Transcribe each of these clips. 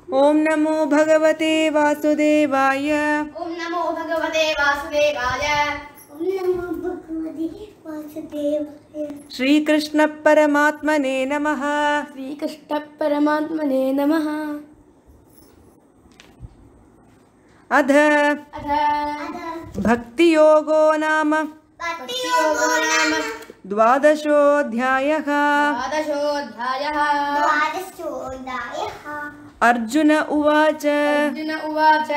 ॐ नमो भगवते वासुदेवाय ॐ नमो भगवते वासुदेवाय ॐ नमो भगवते वासुदेवाय श्रीकृष्णपरमात्मने नमः श्रीकृष्णपरमात्मने नमः अध अथ भक्तियोगो नाम भक्तियोगो नाम द्वादशोऽध्यायः द्वादशोऽध्यायः द्वादशोऽध्यायः अर्जुन उवाच अर्जुन उवाच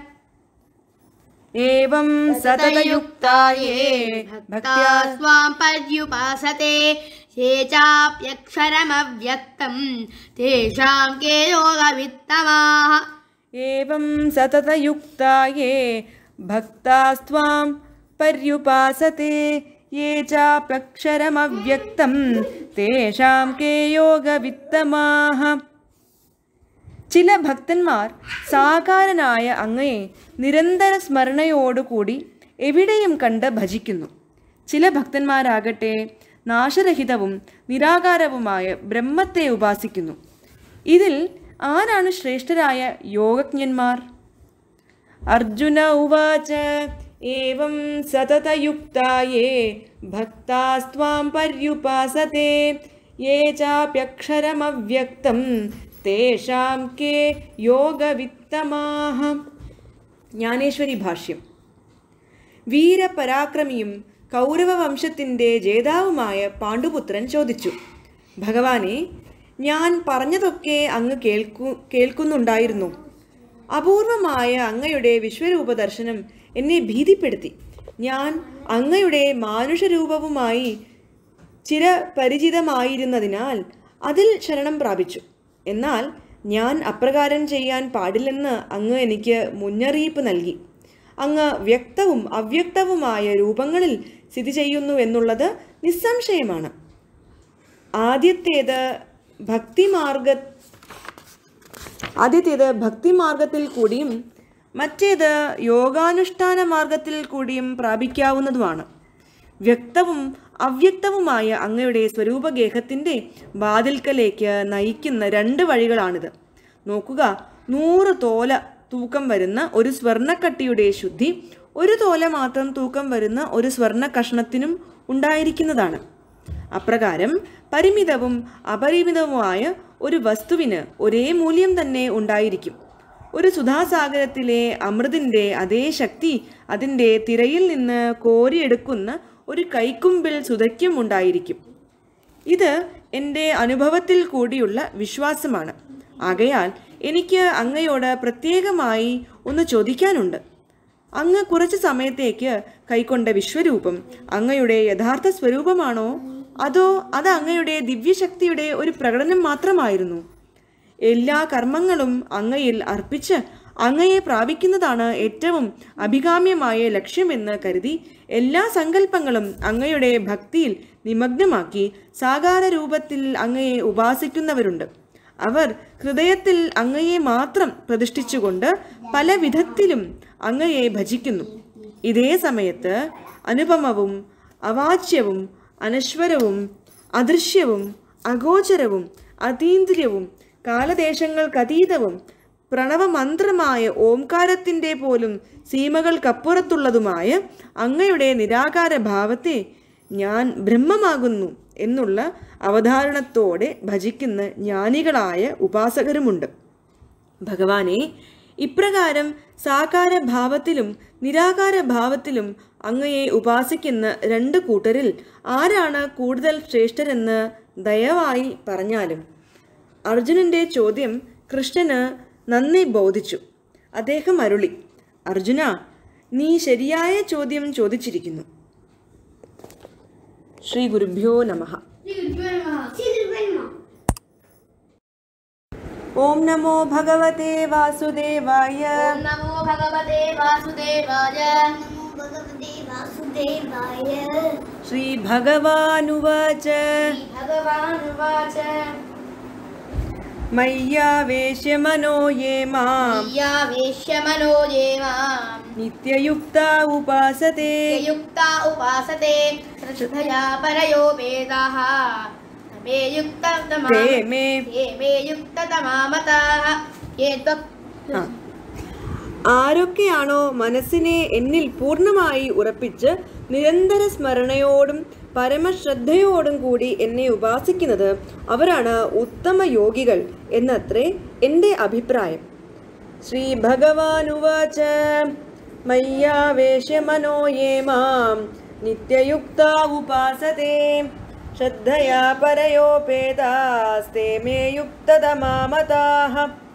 एवं सततयुक्ता ये भक्त्या स्वां पर्युपासते ये चाप्यक्षरमव्यक्तं तेषां के योगवित्तमाः एवं सततयुक्ता ये भक्तास्त्वां पर्युपासते ये चाप्यक्षरमव्यक्तं तेषां के യോഗവിത്തമാഹ ചില ഭക്തന്മാർ സാകാരനായ അങ്ങയെ നിരന്തര സ്മരണയോടുകൂടി എവിടെയും കണ്ട് ഭജിക്കുന്നു ചില ഭക്തന്മാരാകട്ടെ നാശരഹിതവും നിരാകാരവുമായ ബ്രഹ്മത്തെ ഉപാസിക്കുന്നു ഇതിൽ ആരാണ് ശ്രേഷ്ഠരായ യോഗജ്ഞന്മാർ അർജുന ഉവാച ഏവം സതതയുക്താ യേ ഭക്താസ്ത്വാം പര്യുപാസത്തെ യേ ചാപ്യക്ഷരമവ്യക്തം തേഷാം കേ യോഗവിത്തമാഹ ജ്ഞാനേശ്വരി ഭാഷ്യം വീരപരാക്രമിയും കൗരവവംശത്തിൻ്റെ ജേതാവുമായ പാണ്ഡുപുത്രൻ ചോദിച്ചു ഭഗവാനെ ഞാൻ പറഞ്ഞതൊക്കെ അങ്ങ് കേൾക്കു കേൾക്കുന്നുണ്ടായിരുന്നു അപൂർവമായ അങ്ങയുടെ വിശ്വരൂപ ദർശനം എന്നെ ഭീതിപ്പെടുത്തി ഞാൻ അങ്ങയുടെ മാനുഷരൂപവുമായി ചിരപരിചിതമായിരുന്നതിനാൽ അതിൽ ശരണം പ്രാപിച്ചു എന്നാൽ ഞാൻ അപ്രകാരം ചെയ്യാൻ പാടില്ലെന്ന് അങ്ങ് എനിക്ക് മുന്നറിയിപ്പ് നൽകി അങ്ങ് വ്യക്തവും അവ്യക്തവുമായ രൂപങ്ങളിൽ സ്ഥിതി ചെയ്യുന്നു എന്നുള്ളത് നിസ്സംശയമാണ് ആദ്യത്തേത് ഭക്തിമാർഗ ആദ്യത്തേത് ഭക്തിമാർഗത്തിൽ കൂടിയും മറ്റേത് യോഗാനുഷ്ഠാന മാർഗത്തിൽ കൂടിയും പ്രാപിക്കാവുന്നതുമാണ് വ്യക്തവും അവ്യക്തവുമായ അങ്ങയുടെ സ്വരൂപഗേഹത്തിൻ്റെ വാതിൽക്കലേക്ക് നയിക്കുന്ന രണ്ട് വഴികളാണിത് നോക്കുക നൂറ് തോല തൂക്കം വരുന്ന ഒരു സ്വർണ്ണക്കട്ടിയുടെ ശുദ്ധി ഒരു തോല മാത്രം തൂക്കം വരുന്ന ഒരു സ്വർണ്ണ കഷ്ണത്തിനും ഉണ്ടായിരിക്കുന്നതാണ് അപ്രകാരം പരിമിതവും അപരിമിതവുമായ ഒരു വസ്തുവിന് ഒരേ മൂല്യം തന്നെ ഉണ്ടായിരിക്കും ഒരു സുധാസാഗരത്തിലെ അമൃതിൻ്റെ അതേ ശക്തി അതിൻ്റെ തിരയിൽ നിന്ന് കോരിയെടുക്കുന്ന ഒരു കൈക്കുമ്പിൽ സുതയ്ക്കും ഉണ്ടായിരിക്കും ഇത് എൻ്റെ അനുഭവത്തിൽ കൂടിയുള്ള വിശ്വാസമാണ് ആകയാൽ എനിക്ക് അങ്ങയോട് പ്രത്യേകമായി ഒന്ന് ചോദിക്കാനുണ്ട് അങ്ങ് കുറച്ച് സമയത്തേക്ക് കൈക്കൊണ്ട വിശ്വരൂപം അങ്ങയുടെ യഥാർത്ഥ സ്വരൂപമാണോ അതോ അത് അങ്ങയുടെ ദിവ്യശക്തിയുടെ ഒരു പ്രകടനം മാത്രമായിരുന്നു എല്ലാ കർമ്മങ്ങളും അങ്ങയിൽ അർപ്പിച്ച് അങ്ങയെ പ്രാപിക്കുന്നതാണ് ഏറ്റവും അഭികാമ്യമായ ലക്ഷ്യമെന്ന് കരുതി എല്ലാ സങ്കല്പങ്ങളും അങ്ങയുടെ ഭക്തിയിൽ നിമഗ്നമാക്കി സാകാര രൂപത്തിൽ അങ്ങയെ ഉപാസിക്കുന്നവരുണ്ട് അവർ ഹൃദയത്തിൽ അങ്ങയെ മാത്രം പ്രതിഷ്ഠിച്ചുകൊണ്ട് പല വിധത്തിലും അങ്ങയെ ഭജിക്കുന്നു ഇതേ സമയത്ത് അനുപമവും അവാച്യവും അനശ്വരവും അദൃശ്യവും അഗോചരവും അതീന്ദ്രിയവും കാലദേശങ്ങൾക്കതീതവും പ്രണവമന്ത്രമായ ഓംകാരത്തിൻ്റെ പോലും സീമകൾക്കപ്പുറത്തുള്ളതുമായ അങ്ങയുടെ നിരാകാര ഭാവത്തെ ഞാൻ ബ്രഹ്മമാകുന്നു എന്നുള്ള അവധാരണത്തോടെ ഭജിക്കുന്ന ജ്ഞാനികളായ ഉപാസകരുമുണ്ട് ഭഗവാനെ ഇപ്രകാരം സാകാര ഭാവത്തിലും നിരാകാര ഭാവത്തിലും അങ്ങയെ ഉപാസിക്കുന്ന രണ്ട് കൂട്ടരിൽ ആരാണ് കൂടുതൽ ശ്രേഷ്ഠരെന്ന് ദയവായി പറഞ്ഞാലും അർജുനന്റെ ചോദ്യം കൃഷ്ണന് നന്ദി ബോധിച്ചു അദ്ദേഹം അരുളി അർജുന നീ ശരിയായ ചോദ്യം ചോദിച്ചിരിക്കുന്നു ശ്രീ ഗുരുഭ്യോ നമഃ ഓം നമോ ഭഗവതേ വാസുദേവായ ॐ नमो भगवते वासुदेवाय नमो भगवते वासुदेवाय ശ്രീ ഭഗവാനുവാച श्रीभगवानुवाच മയ്യാവേശ്യ മനോ യേ മാം यावेश्य मनो ये माम् നിത്യയുക്ത ഉപാസത്തെ युक्ता उपासते श्रद्धया परयो वेदाः मे युक्ततमा തേ മേ ये मे युक्ततमा मताः ये त्वक् ആ. ആരൊക്കെയാണോ മനസ്സിനെ എന്നിൽ പൂർണ്ണമായി ഉറപ്പിച്ച് നിരന്തര സ്മരണയോടും പരമശ്രദ്ധയോടും കൂടി എന്നെ ഉപാസിക്കുന്നത് അവരാണ് ഉത്തമ യോഗികൾ എന്നത്രേ എൻ്റെ അഭിപ്രായം ശ്രീ ഭഗവാനുവാച മയ്യാവേശ്യ മനോ യേ മാം നിത്യയുക്ത ഉപാസത്തെ ശ്രദ്ധയാ പരയോപേതാസ്തേ മേ യുക്തതമാമതാഹ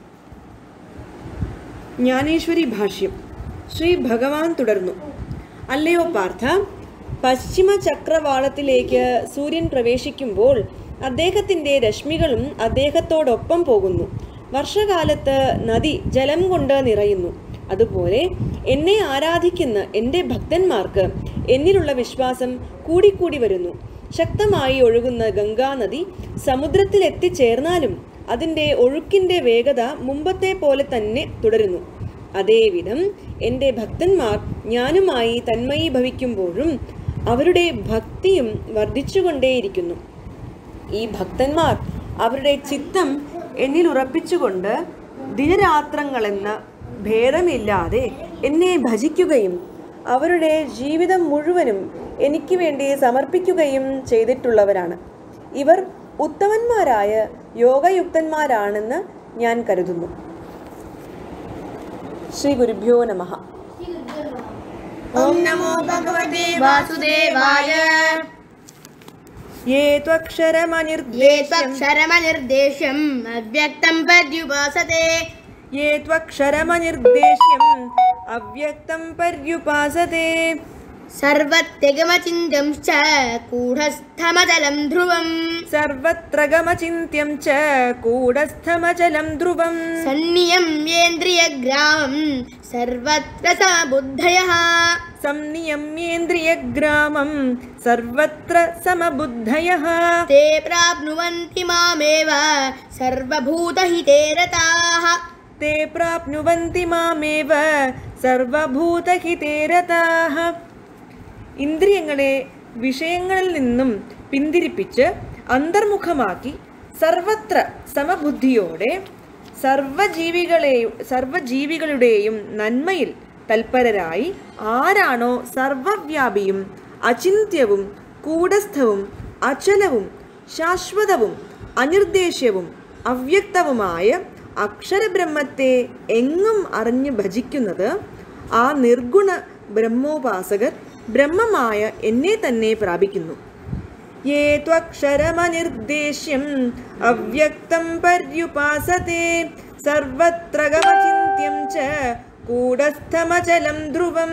ജ്ഞാനേശ്വരി ഭാഷ്യം ശ്രീ ഭഗവാൻ തുടർന്നു അല്ലയോ പാർത്ഥ പശ്ചിമ ചക്രവാളത്തിലേക്ക് സൂര്യൻ പ്രവേശിക്കുമ്പോൾ അദ്ദേഹത്തിൻ്റെ രശ്മികളും അദ്ദേഹത്തോടൊപ്പം പോകുന്നു വർഷകാലത്ത് നദി ജലം കൊണ്ട് നിറയുന്നു അതുപോലെ എന്നെ ആരാധിക്കുന്ന എൻ്റെ ഭക്തന്മാർക്ക് എന്നിലുള്ള വിശ്വാസം കൂടിക്കൂടി വരുന്നു ശക്തമായി ഒഴുകുന്ന ഗംഗാനദി സമുദ്രത്തിൽ എത്തിച്ചേർന്നാലും അതിൻ്റെ ഒഴുക്കിൻ്റെ വേഗത മുമ്പത്തെ പോലെ തന്നെ തുടരുന്നു അതേവിധം എൻ്റെ ഭക്തന്മാർ ഞാനുമായി തന്മയീഭവിക്കുമ്പോഴും അവരുടെ ഭക്തിയും വർദ്ധിച്ചുകൊണ്ടേയിരിക്കുന്നു ഈ ഭക്തന്മാർ അവരുടെ ചിത്തം എന്നിൽ ഉറപ്പിച്ചുകൊണ്ട് ദിനരാത്രങ്ങളെന്ന ഭേദമില്ലാതെ എന്നെ ഭജിക്കുകയും അവരുടെ ജീവിതം മുഴുവനും എനിക്ക് വേണ്ടി സമർപ്പിക്കുകയും ചെയ്തിട്ടുള്ളവരാണ് ഇവർ ഉത്തമന്മാരായ യോഗയുക്തന്മാരാണെന്ന് ഞാൻ കരുതുന്നു ശ്രീ ഗുരുഭ്യോ നമഃ ॐ नमो भगवते वासुदेवाय ये ये त्वक्षरमनिर्देश्यम् त्वक्षरमनिर्देश्यम् अव्यक्तं पर्युपासते ये त्वक्षरमनिर्देश्यम् अव्यक्तं पर्युपासते सर्वत्यगमचिन्त्यं च कूढस्थमजलं ध्रुवम् सर्वत्र गमचिन्त्यं च कूढस्थमचलं ध्रुवम् सन्नियम्येन्द्रियग्रामं सर्वत्र समबुद्धयः संनियम्येन्द्रियग्रामं सर्वत्र समबुद्धयः ते प्राप्नुवन्ति मामेव सर्वभूतहिते रताः ते प्राप्नुवन्ति मामेव സർവഭൂതഹിതേ രതാഹ ഇന്ദ്രിയങ്ങളെ വിഷയങ്ങളിൽ നിന്നും പിന്തിരിപ്പിച്ച് അന്തർമുഖമാക്കി സർവത്ര സമബുദ്ധിയോടെ സർവജീവികളെയും സർവജീവികളുടെയും നന്മയിൽ തൽപരരായി ആരാണോ സർവവ്യാപിയും അചിന്ത്യവും കൂടസ്ഥവും അചലവും ശാശ്വതവും അനിർദ്ദേശ്യവും അവ്യക്തവുമായ അക്ഷരബ്രഹ്മത്തെ എങ്ങും അറിഞ്ഞ് ഭജിക്കുന്നത് ആ നിർഗുണ ബ്രഹ്മോപാസകർ ബ്രഹ്മമായ എന്നെ തന്നെ പ്രാപിക്കുന്നു യേ ത്വക്ഷരമനിർദ്ദേശ്യം അവ്യക്തം പര്യുപാസത്തെ സർവത്ര ഗമചിന്യം ച കൂടസ്ഥമചലം ധ്രുവം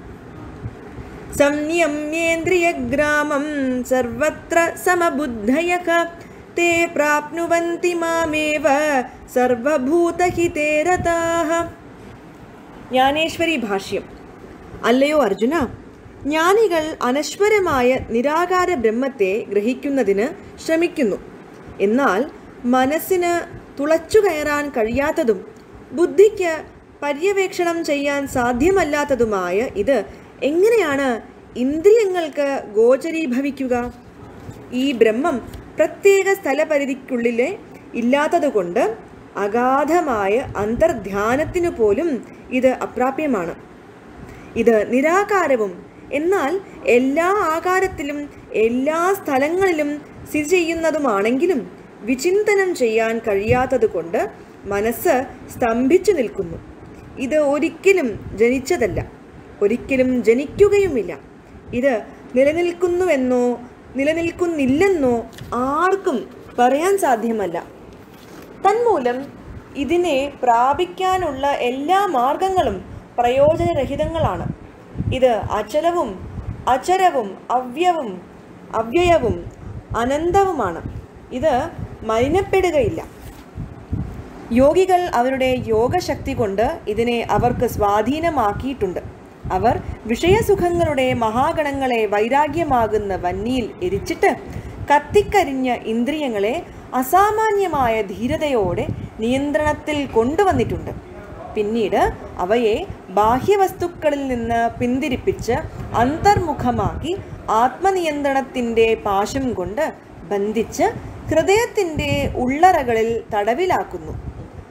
സംയമ്യേന്ദ്രിയഗ്രാമം സർവത്ര സമബുദ്ധയക തേ പ്രാപ്നുവന്തി മാമേവ സർവഭൂതഹിതേ രതാഃ ജ്ഞാനേശ്വരി ഭാഷ്യം അല്ലയോ അർജുന ജ്ഞാനികൾ അനശ്വരമായ നിരാകാര ബ്രഹ്മത്തെ ഗ്രഹിക്കുന്നതിന് ശ്രമിക്കുന്നു എന്നാൽ മനസ്സിന് തുളച്ചു കയറാൻ കഴിയാത്തതും ബുദ്ധിക്ക് പര്യവേക്ഷണം ചെയ്യാൻ സാധ്യമല്ലാത്തതുമായ ഇത് എങ്ങനെയാണ് ഇന്ദ്രിയങ്ങൾക്ക് ഗോചരീഭവിക്കുക ഈ ബ്രഹ്മം പ്രത്യേക സ്ഥലപരിധിക്കുള്ളിലെ ഇല്ലാത്തതുകൊണ്ട് അഗാധമായ അന്തർധ്യാനത്തിനു പോലും ഇത് അപ്രാപ്യമാണ് ഇത് നിരാകാരവും എന്നാൽ എല്ലാ ആകാരത്തിലും എല്ലാ സ്ഥലങ്ങളിലും സ്ഥിതി ചെയ്യുന്നതുമാണെങ്കിലും വിചിന്തനം ചെയ്യാൻ കഴിയാത്തതുകൊണ്ട് മനസ്സ് സ്തംഭിച്ചു നിൽക്കുന്നു ഇത് ഒരിക്കലും ജനിച്ചതല്ല ഒരിക്കലും ജനിക്കുകയുമില്ല ഇത് നിലനിൽക്കുന്നുവെന്നോ നിലനിൽക്കുന്നില്ലെന്നോ ആർക്കും പറയാൻ സാധ്യമല്ല തന്മൂലം ഇതിനെ പ്രാപിക്കാനുള്ള എല്ലാ മാർഗങ്ങളും പ്രയോജനരഹിതങ്ങളാണ് ഇത് അചലവും അചരവും അവ്യവും അവ്യയവും അനന്തവുമാണ് ഇത് മലിനപ്പെടുകയില്ല യോഗികൾ അവരുടെ യോഗശക്തി കൊണ്ട് ഇതിനെ അവർക്ക് സ്വാധീനമാക്കിയിട്ടുണ്ട് അവർ വിഷയസുഖങ്ങളുടെ മഹാഗണങ്ങളെ വൈരാഗ്യമാകുന്ന വന്നിയിൽ എരിച്ചിട്ട് കത്തിക്കരിഞ്ഞ ഇന്ദ്രിയങ്ങളെ അസാമാന്യമായ ധീരതയോടെ നിയന്ത്രണത്തിൽ കൊണ്ടുവന്നിട്ടുണ്ട് പിന്നീട് അവയെ ബാഹ്യവസ്തുക്കളിൽ നിന്ന് പിന്തിരിപ്പിച്ച് അന്തർമുഖമാക്കി ആത്മനിയന്ത്രണത്തിൻ്റെ പാശം കൊണ്ട് ബന്ധിച്ച് ഹൃദയത്തിൻ്റെ ഉള്ളറകളിൽ തടവിലാക്കുന്നു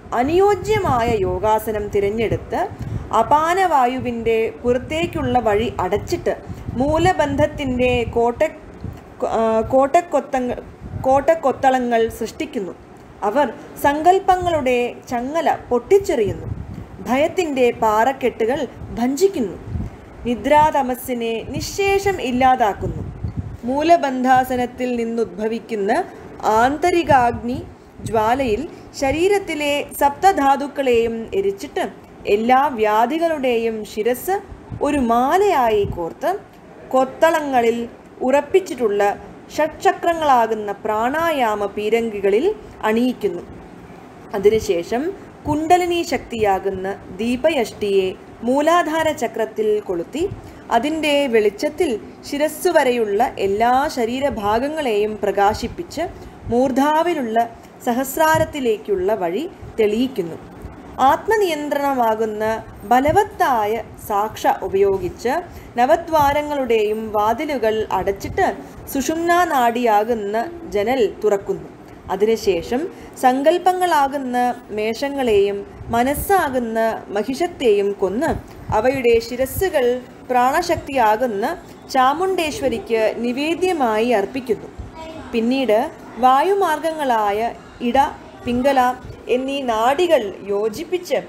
അനുയോജ്യമായ യോഗാസനം തിരഞ്ഞെടുത്ത് അപാനവായുവിൻ്റെ പുറത്തേക്കുള്ള വഴി അടച്ചിട്ട് മൂലബന്ധത്തിൻ്റെ കോട്ട ആ, കോട്ടക്കൊത്തങ്ങൾ കോട്ടക്കൊത്തളങ്ങൾ സൃഷ്ടിക്കുന്നു അവർ സങ്കല്പങ്ങളുടെ ചങ്ങല പൊട്ടിച്ചെറിയുന്നു ഭയത്തിൻ്റെ പാറക്കെട്ടുകൾ ഭഞ്ചിക്കുന്നു നിദ്രാതമസ്സിനെ നിശേഷം ഇല്ലാതാക്കുന്നു മൂലബന്ധാസനത്തിൽ നിന്നുദ്ഭവിക്കുന്ന ആന്തരികാഗ്നി ജ്വാലയിൽ ശരീരത്തിലെ സപ്തധാതുക്കളെയും എരിച്ചിട്ട് എല്ലാ വ്യാധികളുടെയും ശിരസ് ഒരു മാലയായി കോർത്ത് കൊത്തളങ്ങളിൽ ഉറപ്പിച്ചിട്ടുള്ള ഷഡ്ചക്രങ്ങളാകുന്ന പ്രാണായാമ പീരങ്കികളിൽ അണിയിക്കുന്നു അതിനുശേഷം കുണ്ടലിനി ശക്തിയാകുന്ന ദീപയഷ്ടിയെ മൂലാധാര ചക്രത്തിൽ കൊളുത്തി അതിൻ്റെ വെളിച്ചത്തിൽ ശിരസ്സു വരെയുള്ള എല്ലാ ശരീരഭാഗങ്ങളെയും പ്രകാശിപ്പിച്ച് മൂർധാവിലുള്ള സഹസ്രാരത്തിലേക്കുള്ള വഴി തെളിയിക്കുന്നു ആത്മനിയന്ത്രണമാകുന്ന ബലവത്തായ സാക്ഷ ഉപയോഗിച്ച് നവദ്വാരങ്ങളുടെയും വാതിലുകൾ അടച്ചിട്ട് സുഷുമ്നാ നാഡിയാകുന്ന ജനൽ തുറക്കുന്നു അതിനുശേഷം സങ്കല്പങ്ങളാകുന്ന മേഷങ്ങളെയും മനസ്സാകുന്ന മഹിഷത്തെയും കൊന്ന് അവയുടെ ശിരസ്സുകൾ പ്രാണശക്തിയാകുന്ന ചാമുണ്ടേശ്വരിക്ക് നിവേദ്യമായി അർപ്പിക്കുന്നു പിന്നീട് വായുമാർഗങ്ങളായ ഇട പിംഗല എന്നീ നാഡികൾ യോജിപ്പിച്ച്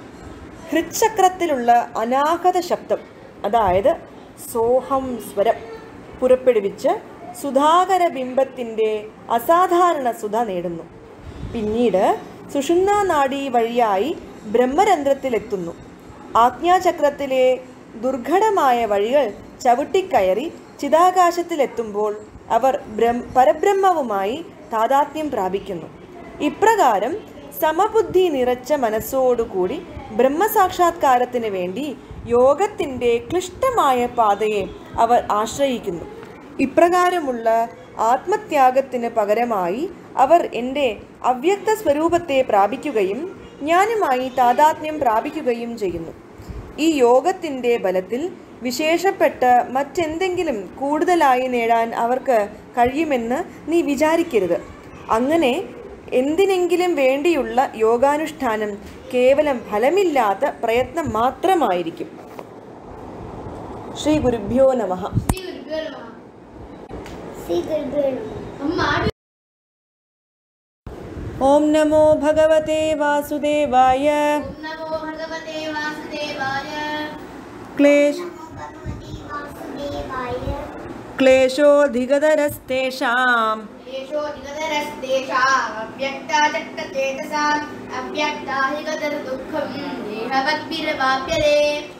ഹൃച്ചക്രത്തിലുള്ള അനാഹത ശബ്ദം അതായത് സോഹം സ്വരം പുറപ്പെടുവിച്ച് സുധാകര ബിംബത്തിൻ്റെ അസാധാരണ സുധ നേടുന്നു പിന്നീട് സുഷുമ്നാ നാഡി വഴിയായി ബ്രഹ്മരന്ധ്രത്തിലെത്തുന്നു ആജ്ഞാചക്രത്തിലെ ദുർഘടമായ വഴികൾ ചവിട്ടിക്കയറി ചിതാകാശത്തിലെത്തുമ്പോൾ അവർ ബ്രഹ്മ പരബ്രഹ്മവുമായി താതാത്മ്യം പ്രാപിക്കുന്നു ഇപ്രകാരം സമബുദ്ധി നിറച്ച മനസ്സോടുകൂടി ബ്രഹ്മസാക്ഷാത്കാരത്തിന് വേണ്ടി യോഗത്തിൻ്റെ ക്ലിഷ്ടമായ പാതയെ അവർ ആശ്രയിക്കുന്നു ഇപ്രകാരമുള്ള ആത്മത്യാഗത്തിന് പകരമായി അവർ എൻ്റെ അവ്യക്ത സ്വരൂപത്തെ പ്രാപിക്കുകയും ഞാനുമായി താതാത്മ്യം പ്രാപിക്കുകയും ചെയ്യുന്നു ഈ യോഗത്തിൻ്റെ ബലത്തിൽ വിശേഷപ്പെട്ട മറ്റെന്തെങ്കിലും കൂടുതലായി നേടാൻ അവർക്ക് കഴിയുമെന്ന് നീ വിചാരിക്കരുത് അങ്ങനെ എന്തിനെങ്കിലും വേണ്ടിയുള്ള യോഗാനുഷ്ഠാനം കേവലം ഫലമില്ലാത്ത പ്രയത്നം മാത്രമായിരിക്കും ശ്രീ ഗുരുഭ്യോ നമഃ ശ്രീ ഗുരുഭ്യോ നമഃ ഓം നമോ ഭഗവതേ വാസുദേവായ നമോ ഭഗവതേ വാസുദേവായ ക്ലേശ നമോ ഭഗവതി വാസുദേവായ ക്ലേശോധിഗതരസ്തേഷാം യേശോദിഗതരസ്തേഷാം അവ്യക്താചക്തചേതസാം അവ്യക്താഹിഗതർദുഃഖം ദേഹവദ്ഭിരവാപ്യതേ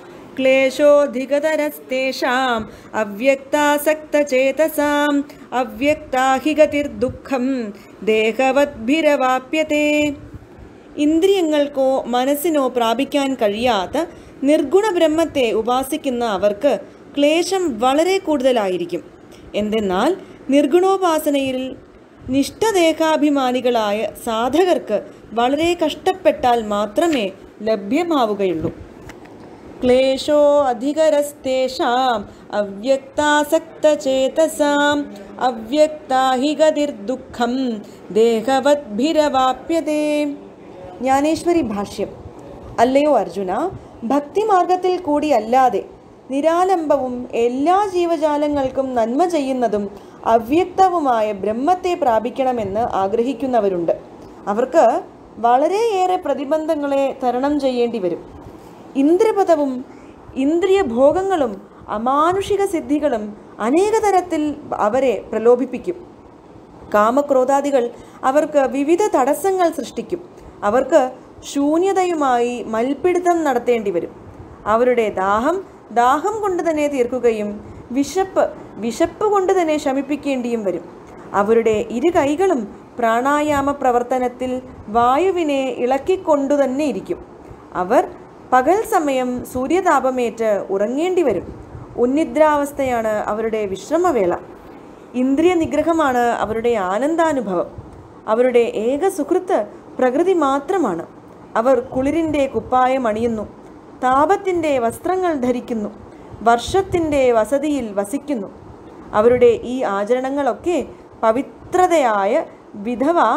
ക്ലേശോധിഗതരസ്തേഷാം അവ്യക്താസക്തചേതസാം അവ്യക്താഹി ഗതിർദുഃഖം ദേഹവദ്ഭിരവാപ്യത്തെ ഇന്ദ്രിയങ്ങൾക്കോ മനസ്സിനോ പ്രാപിക്കാൻ കഴിയാത്ത നിർഗുണ ബ്രഹ്മത്തെ ഉപാസിക്കുന്ന അവർക്ക് ക്ലേശം വളരെ കൂടുതലായിരിക്കും എന്തെന്നാൽ നിർഗുണോപാസനയിൽ നിഷ്ഠദേഹാഭിമാനികളായ സാധകർക്ക് വളരെ കഷ്ടപ്പെട്ടാൽ മാത്രമേ ലഭ്യമാവുകയുള്ളൂ ക്ലേശോ അധികരസ്തേഷാം അവ്യക്താസക്തചേതസാം അവ്യക്താഹി ഗതിർദുഃഖം ദേഹവദ്ഭിരവാപ്യതേ ജ്ഞാനേശ്വരി ഭാഷ്യം അല്ലയോ അർജുന ഭക്തിമാർഗത്തിൽ കൂടി അല്ലാതെ നിരാലംബവും എല്ലാ ജീവജാലങ്ങൾക്കും നന്മ ചെയ്യുന്നതും അവ്യക്തവുമായ ബ്രഹ്മത്തെ പ്രാപിക്കണമെന്ന് ആഗ്രഹിക്കുന്നവരുണ്ട് അവർക്ക് വളരെയേറെ പ്രതിബന്ധങ്ങളെ തരണം ചെയ്യേണ്ടി വരും ഇന്ദ്രപദവും ഇന്ദ്രിയ ഭോഗങ്ങളും അമാനുഷിക സിദ്ധികളും അനേക തരത്തിൽ അവരെ പ്രലോഭിപ്പിക്കും കാമക്രോധാദികൾ അവർക്ക് വിവിധ തടസ്സങ്ങൾ സൃഷ്ടിക്കും അവർക്ക് ശൂന്യതയുമായി മൽപ്പിടുത്തം നടത്തേണ്ടി വരും അവരുടെ ദാഹം ദാഹം കൊണ്ട് തന്നെ തീർക്കുകയും വിശപ്പ് വിശപ്പ് കൊണ്ട് തന്നെ ശമിപ്പിക്കേണ്ടിയും വരും അവരുടെ ഇരു കൈകളും പ്രാണായാമ പ്രവർത്തനത്തിൽ വായുവിനെ ഇളക്കിക്കൊണ്ടു തന്നെ ഇരിക്കും അവർ പകൽ സമയം സൂര്യതാപമേറ്റ് ഉറങ്ങേണ്ടി വരും ഉന്നിദ്രാവസ്ഥയാണ് അവരുടെ വിശ്രമവേള ഇന്ദ്രിയ നിഗ്രഹമാണ് അവരുടെ ആനന്ദാനുഭവം അവരുടെ ഏക സുഹൃത്ത് പ്രകൃതി മാത്രമാണ് അവർ കുളിരിൻ്റെ കുപ്പായം അണിയുന്നു താപത്തിൻ്റെ വസ്ത്രങ്ങൾ ധരിക്കുന്നു വർഷത്തിൻ്റെ വസതിയിൽ വസിക്കുന്നു അവരുടെ ഈ ആചരണങ്ങളൊക്കെ പവിത്രതയായ വിധവ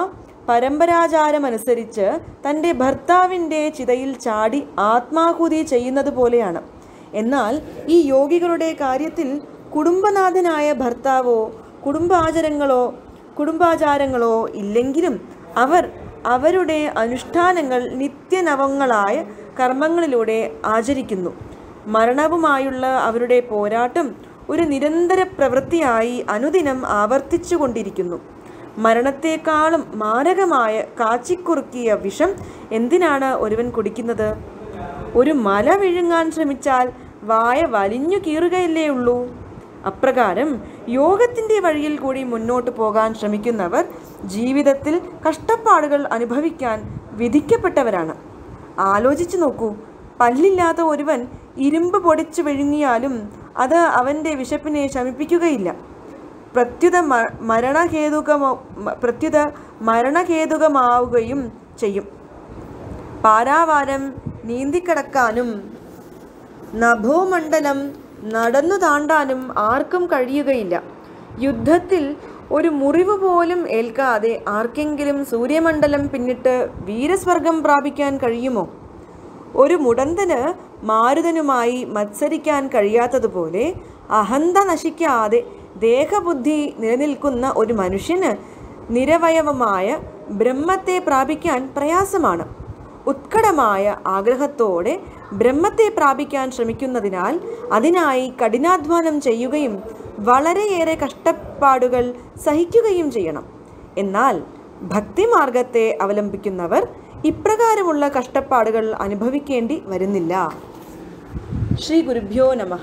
പരമ്പരാചാരമനുസരിച്ച് തൻ്റെ ഭർത്താവിൻ്റെ ചിതയിൽ ചാടി ആത്മാഹുതി ചെയ്യുന്നത് പോലെയാണ് എന്നാൽ ഈ യോഗികളുടെ കാര്യത്തിൽ കുടുംബനാഥനായ ഭർത്താവോ കുടുംബാചാരങ്ങളോ കുടുംബാചാരങ്ങളോ ഇല്ലെങ്കിലും അവർ അവരുടെ അനുഷ്ഠാനങ്ങൾ നിത്യനവങ്ങളായ കർമ്മങ്ങളിലൂടെ ആചരിക്കുന്നു മരണവുമായുള്ള അവരുടെ പോരാട്ടം ഒരു നിരന്തര പ്രവൃത്തിയായി അനുദിനം ആവർത്തിച്ചുകൊണ്ടിരിക്കുന്നു മരണത്തെക്കാളും മാരകമായ കാച്ചിക്കുറുക്കിയ വിഷം എന്തിനാണ് ഒരുവൻ കുടിക്കുന്നത് ഒരു മല വിഴുങ്ങാൻ ശ്രമിച്ചാൽ വായ വലിഞ്ഞു കീറുകയല്ലേ ഉള്ളൂ അപ്രകാരം യോഗത്തിൻ്റെ വഴിയിൽ കൂടി മുന്നോട്ട് പോകാൻ ശ്രമിക്കുന്നവർ ജീവിതത്തിൽ കഷ്ടപ്പാടുകൾ അനുഭവിക്കാൻ വിധിക്കപ്പെട്ടവരാണ് ആലോചിച്ചു നോക്കൂ പല്ലില്ലാത്ത ഒരുവൻ ഇരുമ്പ് പൊടിച്ചു വിഴുങ്ങിയാലും അത് അവൻ്റെ വിശപ്പിനെ ശമിപ്പിക്കുകയില്ല പ്രത്യുത മ- മരണഹേതുകമോ മ- പ്രത്യുത മരണഹേതുകമാവുകയും ചെയ്യും പാരാവാരം നീന്തിക്കടക്കാനും നഭോമണ്ഡലം നടന്നു താണ്ടാനും ആർക്കും കഴിയുകയില്ല യുദ്ധത്തിൽ ഒരു മുറിവ് പോലും ഏൽക്കാതെ ആർക്കെങ്കിലും സൂര്യമണ്ഡലം പിന്നിട്ട് വീരസ്വർഗം പ്രാപിക്കാൻ കഴിയുമോ ഒരു മുടന്തന് മാരുതനുമായി മത്സരിക്കാൻ കഴിയാത്തതുപോലെ അഹന്ത നശിക്കാതെ ദേഹബുദ്ധി നിലനിൽക്കുന്ന ഒരു മനുഷ്യന് നിരവയവമായ ബ്രഹ്മത്തെ പ്രാപിക്കാൻ പ്രയാസമാണ് ഉത്കടമായ ആഗ്രഹത്തോടെ ബ്രഹ്മത്തെ പ്രാപിക്കാൻ ശ്രമിക്കുന്നതിനാൽ അതിനായി കഠിനാധ്വാനം ചെയ്യുകയും വളരെയേറെ കഷ്ടപ്പാടുകൾ സഹിക്കുകയും ചെയ്യണം എന്നാൽ ഭക്തിമാർഗത്തെ അവലംബിക്കുന്നവർ ഇപ്രകാരമുള്ള കഷ്ടപ്പാടുകൾ അനുഭവിക്കേണ്ടി വരുന്നില്ല ശ്രീ ഗുരുഭ്യോ നമഃ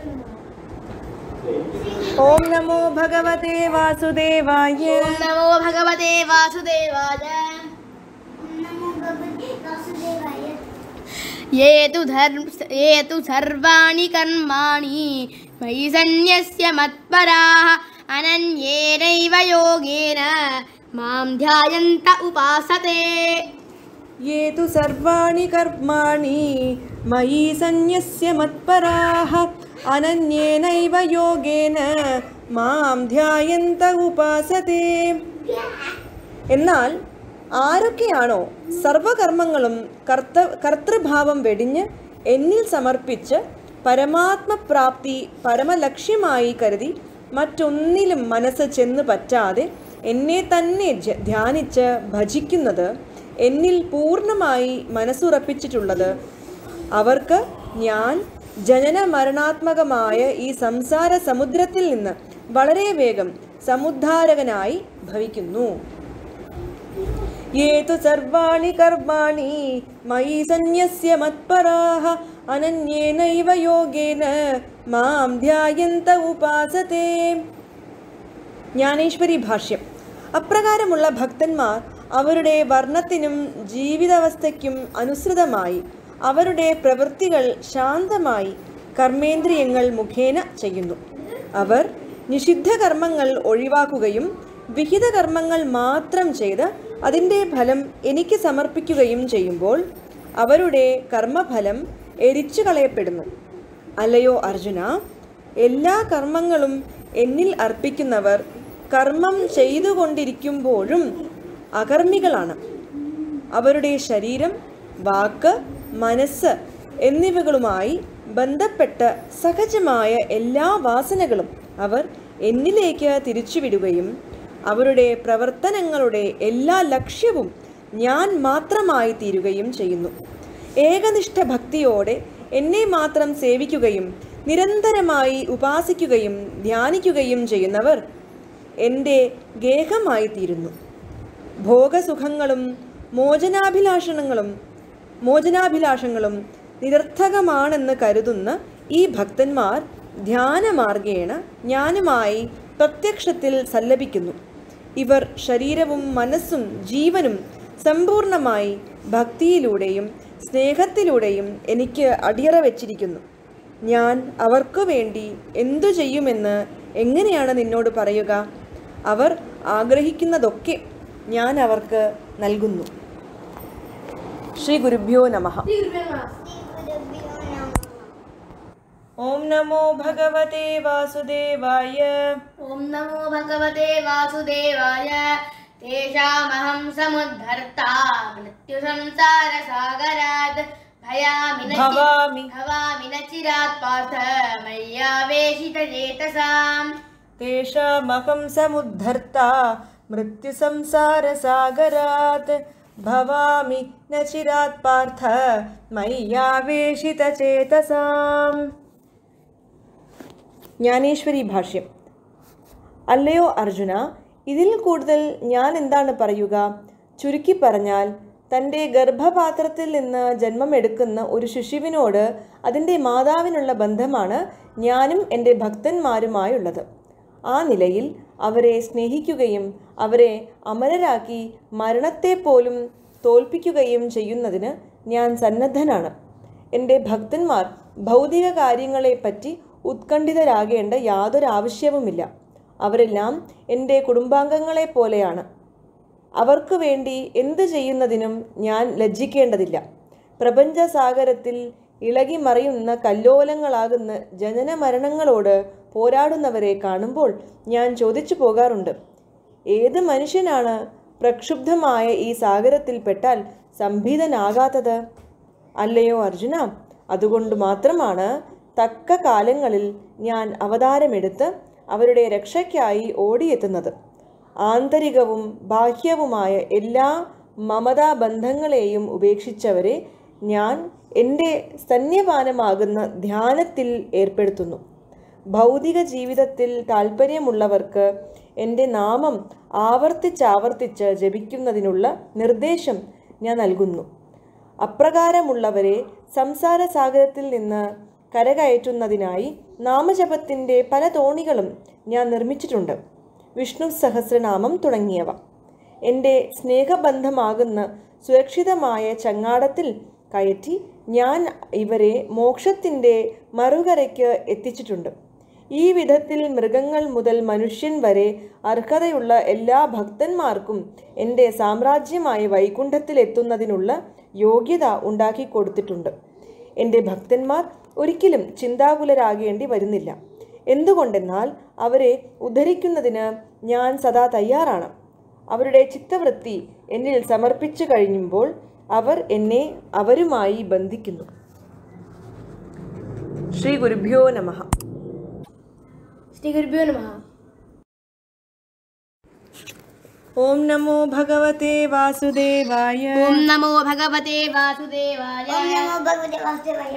ഓം നമോ ഭഗവതേ വാസുദേവായ ഓം നമോ ഭഗവതേ വാസുദേവായ നമോ ഭഗവതി വാസുദേവായ ये तु धर्म ये तु सर्वाणि कर्माणि मयि सन्न्यस्य मत्पराः अनन्येनैव योगेन मां ध्यायन्त उपासते ये तु सर्वाणि कर्माणि मयि सन्न्यस्य मत्पराः अनन्येनैव योगेन മാം ധ്യായന്ത ഉപാസത്തെ എന്നാൽ ആരൊക്കെയാണോ സർവകർമ്മങ്ങളും കർത്ത കർത്തൃഭാവം വെടിഞ്ഞ് എന്നിൽ സമർപ്പിച്ച് പരമാത്മപ്രാപ്തി പരമലക്ഷ്യമായി കരുതി മറ്റൊന്നിലും മനസ്സ് ചെന്ന് പറ്റാതെ എന്നെ തന്നെ ജ- ധ്യാനിച്ച് ഭജിക്കുന്നത് എന്നിൽ പൂർണ്ണമായി മനസ്സുറപ്പിച്ചിട്ടുള്ളത് അവർക്ക് ഞാൻ ജനന മരണാത്മകമായ ഈ സംസാര സമുദ്രത്തിൽ നിന്ന് വളരെ വേഗം സമുദ്ധാരകനായി ഭവിക്കുന്നു ये तु सर्वाणि कर्माणि मयि सन्न्यस्य मत्पराः अनन्येनैव योगेन मां ധ്യായന്ത ഉപാസത്തെ ജ്ഞാനേശ്വരി ഭാഷ്യം അപ്രകാരമുള്ള ഭക്തന്മാർ അവരുടെ വർണ്ണത്തിനും ജീവിതാവസ്ഥയ്ക്കും അനുസൃതമായി അവരുടെ പ്രവൃത്തികൾ ശാന്തമായി കർമ്മേന്ദ്രിയങ്ങൾ മുഖേന ചെയ്യുന്നു അവർ നിഷിദ്ധ കർമ്മങ്ങൾ ഒഴിവാക്കുകയും വിഹിത കർമ്മങ്ങൾ മാത്രം ചെയ്ത് അതിൻ്റെ ഫലം എനിക്ക് സമർപ്പിക്കുകയും ചെയ്യുമ്പോൾ അവരുടെ കർമ്മഫലം എരിച്ചു കളയപ്പെടുന്നു അല്ലയോ അർജുന എല്ലാ കർമ്മങ്ങളും എന്നിൽ അർപ്പിക്കുന്നവർ കർമ്മം ചെയ്തുകൊണ്ടിരിക്കുമ്പോഴും അകർമ്മികളാണ് അവരുടെ ശരീരം വാക്ക് മനസ്സ് എന്നിവകളുമായി ബന്ധപ്പെട്ട സഹജമായ എല്ലാ വാസനകളും അവർ എന്നിലേക്ക് തിരിച്ചുവിടുകയും അവരുടെ പ്രവർത്തനങ്ങളുടെ എല്ലാ ലക്ഷ്യവും ഞാൻ മാത്രമായി തീരുകയും ചെയ്യുന്നു ഏകനിഷ്ഠ ഭക്തിയോടെ എന്നെ മാത്രം സേവിക്കുകയും നിരന്തരമായി ഉപാസിക്കുകയും ധ്യാനിക്കുകയും ചെയ്യുന്നവർ എൻ്റെ ഗേഹമായി തീരുന്നു ഭോഗസുഖങ്ങളും മോചനാഭിലാഷണങ്ങളും മോചനാഭിലാഷങ്ങളും നിരർത്ഥകമാണെന്ന് കരുതുന്ന ഈ ഭക്തന്മാർ ധ്യാനമാർഗേണ ജ്ഞാനമായി പ്രത്യക്ഷത്തിൽ സല്ലപിക്കുന്നു ഇവർ ശരീരവും മനസ്സും ജീവനും സമ്പൂർണമായി ഭക്തിയിലൂടെയും സ്നേഹത്തിലൂടെയും എനിക്ക് അടിയറ വച്ചിരിക്കുന്നു ഞാൻ അവർക്കു വേണ്ടി എന്തു ചെയ്യുമെന്ന് എങ്ങനെയാണ് നിന്നോട് പറയുക അവർ ആഗ്രഹിക്കുന്നതൊക്കെ ഞാൻ അവർക്ക് നൽകുന്നു ശ്രീ ഗുരുഭ്യോ നമഃ ശ്രീഗുരുഭ്യോ നമഃ ഓം നമോ ഭഗവതേ വാസുദേവായ ॐ नमो भगवते वासुदेवाय तेषामहं समुद्धर्ता मृत्युसंसारसागरात् भयामि न चि- भवामि भवामि न चिरात् पार्थ मय्यावेशितचेतसाम् तेषामहं समुद्धर्ता मृत्युसंसारसागरात् भवामि न चिरात् पार्थ मय्यावेशितचेतसाम् ജ്ഞാനേശ്വരി ഭാഷ്യം അല്ലയോ അർജുന ഇതിൽ കൂടുതൽ ഞാൻ എന്താണ് പറയുക ചുരുക്കി പറഞ്ഞാൽ തൻ്റെ ഗർഭപാത്രത്തിൽ നിന്ന് ജന്മമെടുക്കുന്ന ഒരു ശിശുവിനോട് അതിൻ്റെ മാതാവിനുള്ള ബന്ധമാണ് ഞാനും എൻ്റെ ഭക്തന്മാരുമായുള്ളത് ആ നിലയിൽ അവരെ സ്നേഹിക്കുകയും അവരെ അമരരാക്കി മരണത്തെ പോലും തോൽപ്പിക്കുകയും ചെയ്യുന്നതിന് ഞാൻ സന്നദ്ധനാണ് എൻ്റെ ഭക്തന്മാർ ഭൗതിക കാര്യങ്ങളെപ്പറ്റി ഉത്കണ്ഠിതരാകേണ്ട യാതൊരു ആവശ്യവുമില്ല അവരെല്ലാം എൻ്റെ കുടുംബാംഗങ്ങളെ പോലെയാണ് അവർക്ക് വേണ്ടി എന്ത് ചെയ്യുന്നതിനും ഞാൻ ലജ്ജിക്കേണ്ടതില്ല പ്രപഞ്ചസാഗരത്തിൽ ഇളകി മറിയുന്ന കല്ലോലങ്ങളാകുന്ന ജനന മരണങ്ങളോട് പോരാടുന്നവരെ കാണുമ്പോൾ ഞാൻ ചോദിച്ചു പോകാറുണ്ട് ഏത് മനുഷ്യനാണ് പ്രക്ഷുബ്ധമായ ഈ സാഗരത്തിൽ പെട്ടാൽ സംഭീതനാകാത്തത് അല്ലയോ അർജുന അതുകൊണ്ട് മാത്രമാണ് തക്ക കാലങ്ങളിൽ ഞാൻ അവതാരമെടുത്ത് അവരുടെ രക്ഷയ്ക്കായി ഓടിയെത്തുന്നത് ആന്തരികവും ബാഹ്യവുമായ എല്ലാ മമതാബന്ധങ്ങളെയും ഉപേക്ഷിച്ചവരെ ഞാൻ എൻ്റെ സ്തന്യപാനമാകുന്ന ധ്യാനത്തിൽ ഏർപ്പെടുത്തുന്നു ഭൗതിക ജീവിതത്തിൽ താല്പര്യമുള്ളവർക്ക് എൻ്റെ നാമം ആവർത്തിച്ചാവർത്തിച്ച് ജപിക്കുന്നതിനുള്ള നിർദ്ദേശം ഞാൻ നൽകുന്നു അപ്രകാരമുള്ളവരെ സംസാര സാഗരത്തിൽ നിന്ന് കരകയറ്റുന്നതിനായി നാമജപത്തിൻ്റെ പല തോണികളും ഞാൻ നിർമ്മിച്ചിട്ടുണ്ട് വിഷ്ണു സഹസ്രനാമം തുടങ്ങിയവ എൻ്റെ സ്നേഹബന്ധമാകുന്ന സുരക്ഷിതമായ ചങ്ങാടത്തിൽ കയറ്റി ഞാൻ ഇവരെ മോക്ഷത്തിൻ്റെ മറുകരയ്ക്ക് എത്തിച്ചിട്ടുണ്ട് ഈ വിധത്തിൽ മൃഗങ്ങൾ മുതൽ മനുഷ്യൻ വരെ അർഹതയുള്ള എല്ലാ ഭക്തന്മാർക്കും എൻ്റെ സാമ്രാജ്യമായ വൈകുണ്ഠത്തിലെത്തുന്നതിനുള്ള യോഗ്യത ഉണ്ടാക്കി കൊടുത്തിട്ടുണ്ട് എൻ്റെ ഭക്തന്മാർ ഒരിക്കലും ചിന്താകുലരാകേണ്ടി വരുന്നില്ല എന്തുകൊണ്ടെന്നാൽ അവരെ ഉദ്ധരിക്കുന്നതിന് ഞാൻ സദാ തയ്യാറാണ് അവരുടെ ചിത്തവൃത്തി എന്നിൽ സമർപ്പിച്ചു കഴിയുമ്പോൾ അവർ എന്നെ അവരുമായി ബന്ധിക്കുന്നു ശ്രീ ഗുരുഭ്യോ നമഃ श्रीगुरुभ्यो नमः ഓം നമോ ഭഗവത്തെ വാസുദേവായ ॐ नमो भगवते वासुदेवाय ओम नमो भगवते वासुदेवाय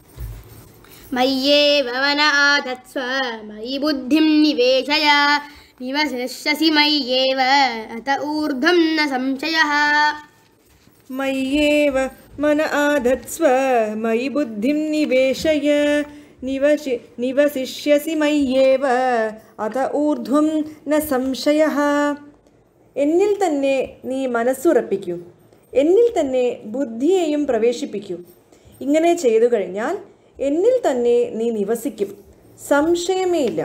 मय्येव वन आधत्स्व मयि बुद्धिं निवेशय निवसिष्यसि मय्येव अत ऊर्ध्वं न संशयः മയ്യേവ മന ആധത്സ്വ മയി ബുദ്ധിം നിവേശയ നിവശി നിവസിഷ്യസി മയ്യേവ അത ഊർധ്വം ന സംശയ എന്നിൽ തന്നെ നീ മനസ്സുറപ്പിക്കൂ എന്നിൽ തന്നെ ബുദ്ധിയെയും പ്രവേശിപ്പിക്കൂ ഇങ്ങനെ ചെയ്തു കഴിഞ്ഞാൽ എന്നിൽ തന്നെ നീ നിവസിക്കും സംശയമേയില്ല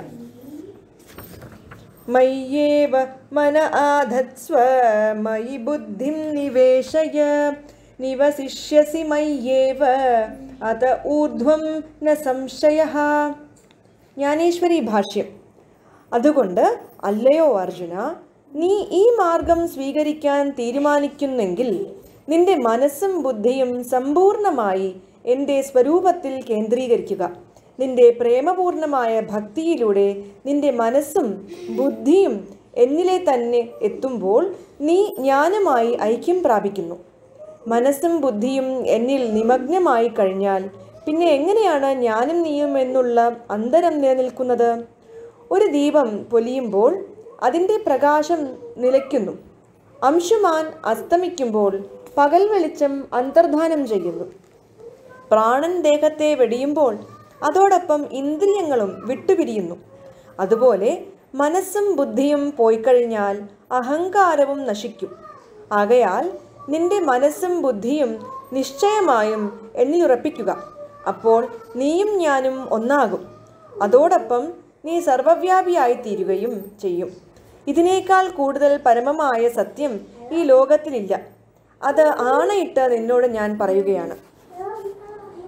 മയ്യേവ മന ആധത്സ്വ മയി ബുദ്ധിം നിവേശയ നിവസിഷ്യസി മയ്യേവ അത ഊർധ്വം ന സംശയ ജ്ഞാനേശ്വരി ഭാഷ്യം അതുകൊണ്ട് അല്ലയോ അർജുന നീ ഈ മാർഗം സ്വീകരിക്കാൻ തീരുമാനിക്കുന്നെങ്കിൽ നിന്റെ മനസ്സും ബുദ്ധിയും സമ്പൂർണമായി എൻ്റെ സ്വരൂപത്തിൽ കേന്ദ്രീകരിക്കുക നിന്റെ പ്രേമപൂർണമായ ഭക്തിയിലൂടെ നിന്റെ മനസ്സും ബുദ്ധിയും എന്നിലെ തന്നെ എത്തുമ്പോൾ നീ ജ്ഞാനമായി ഐക്യം പ്രാപിക്കുന്നു മനസ്സും ബുദ്ധിയും എന്നിൽ നിമഗ്നമായി കഴിഞ്ഞാൽ പിന്നെ എങ്ങനെയാണ് ഞാനും നീയും എന്നുള്ള അന്തരം നിലനിൽക്കുന്നത് ഒരു ദീപം പൊലിയുമ്പോൾ അതിൻ്റെ പ്രകാശം നിലയ്ക്കുന്നു അംശുമാൻ അസ്തമിക്കുമ്പോൾ പകൽ വെളിച്ചം അന്തർധാനം ചെയ്യുന്നു പ്രാണൻ ദേഹത്തെ വെടിയുമ്പോൾ അതോടൊപ്പം ഇന്ദ്രിയങ്ങളും വിട്ടുപിരിയുന്നു അതുപോലെ മനസ്സും ബുദ്ധിയും പോയിക്കഴിഞ്ഞാൽ അഹങ്കാരവും നശിക്കും ആകയാൽ നിന്റെ മനസ്സും ബുദ്ധിയും നിശ്ചയമായും എന്നിലുറപ്പിക്കുക അപ്പോൾ നീയും ഞാനും ഒന്നാകും അതോടൊപ്പം നീ സർവവ്യാപിയായി തീരുകയും ചെയ്യും ഇതിനേക്കാൾ കൂടുതൽ പരമമായ സത്യം ഈ ലോകത്തിലില്ല അത് ആണയിട്ട് നിന്നോട് ഞാൻ പറയുകയാണ്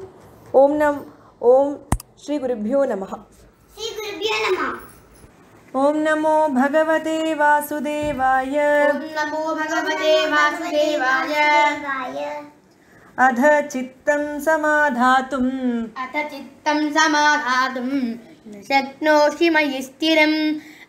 ഓം നം ഓം ശ്രീ ഗുരുഭ്യോ നമഃ श्री गुरुभ्यो नमः ॐ नमो भगवते वासुदेवाय ॐ नमो भगवते वासुदेवाय देवाय अध चित्तं समाधातुम् अथ चित्तं समाधातुं न शक्नोषि मयि स्थिरम्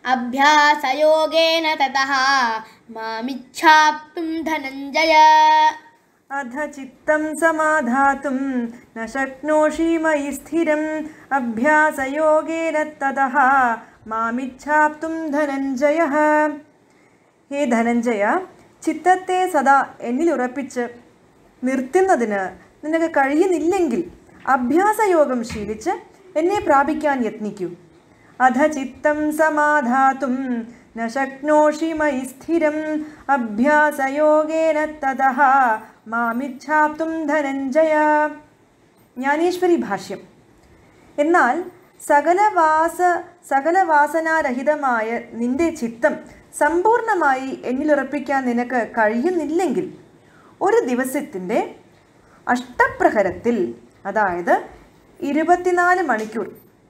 अभ्यासयोगेन ततः मामिच्छाप्तुं धनञ्जय अध चित्तं समाधातुं न शक्नोषि मयि स्थिरम् अभ्यासयोगेन ततः മാമിച്ഛാപ്തും ധനഞ്ജയ ഹേ ധനഞ്ജയ ചിത്തത്തെ സദാ എന്നിൽ ഉറപ്പിച്ച് നിർത്തുന്നതിന് നിനക്ക് കഴിയുന്നില്ലെങ്കിൽ അഭ്യാസയോഗം ശീലിച്ച് എന്നെ പ്രാപിക്കാൻ യത്നിക്കൂ അധ ചിത്തം സമാധാതും ന ശക്നോഷി മയി സ്ഥിരം അഭ്യാസയോഗേന തതഃ മാമിച്ഛാപ്തും ധനഞ്ജയ ജ്ഞാനേശ്വരി ഭാഷ്യം എന്നാൽ സകലവാസ സകലവാസനാരഹിതമായ നിന്റെ ചിത്തം സമ്പൂർണമായി എന്നിലുറപ്പിക്കാൻ നിനക്ക് കഴിയുന്നില്ലെങ്കിൽ ഒരു ദിവസത്തിൻ്റെ അഷ്ടപ്രഹരത്തിൽ അതായത് ഇരുപത്തിനാല് മണിക്കൂർ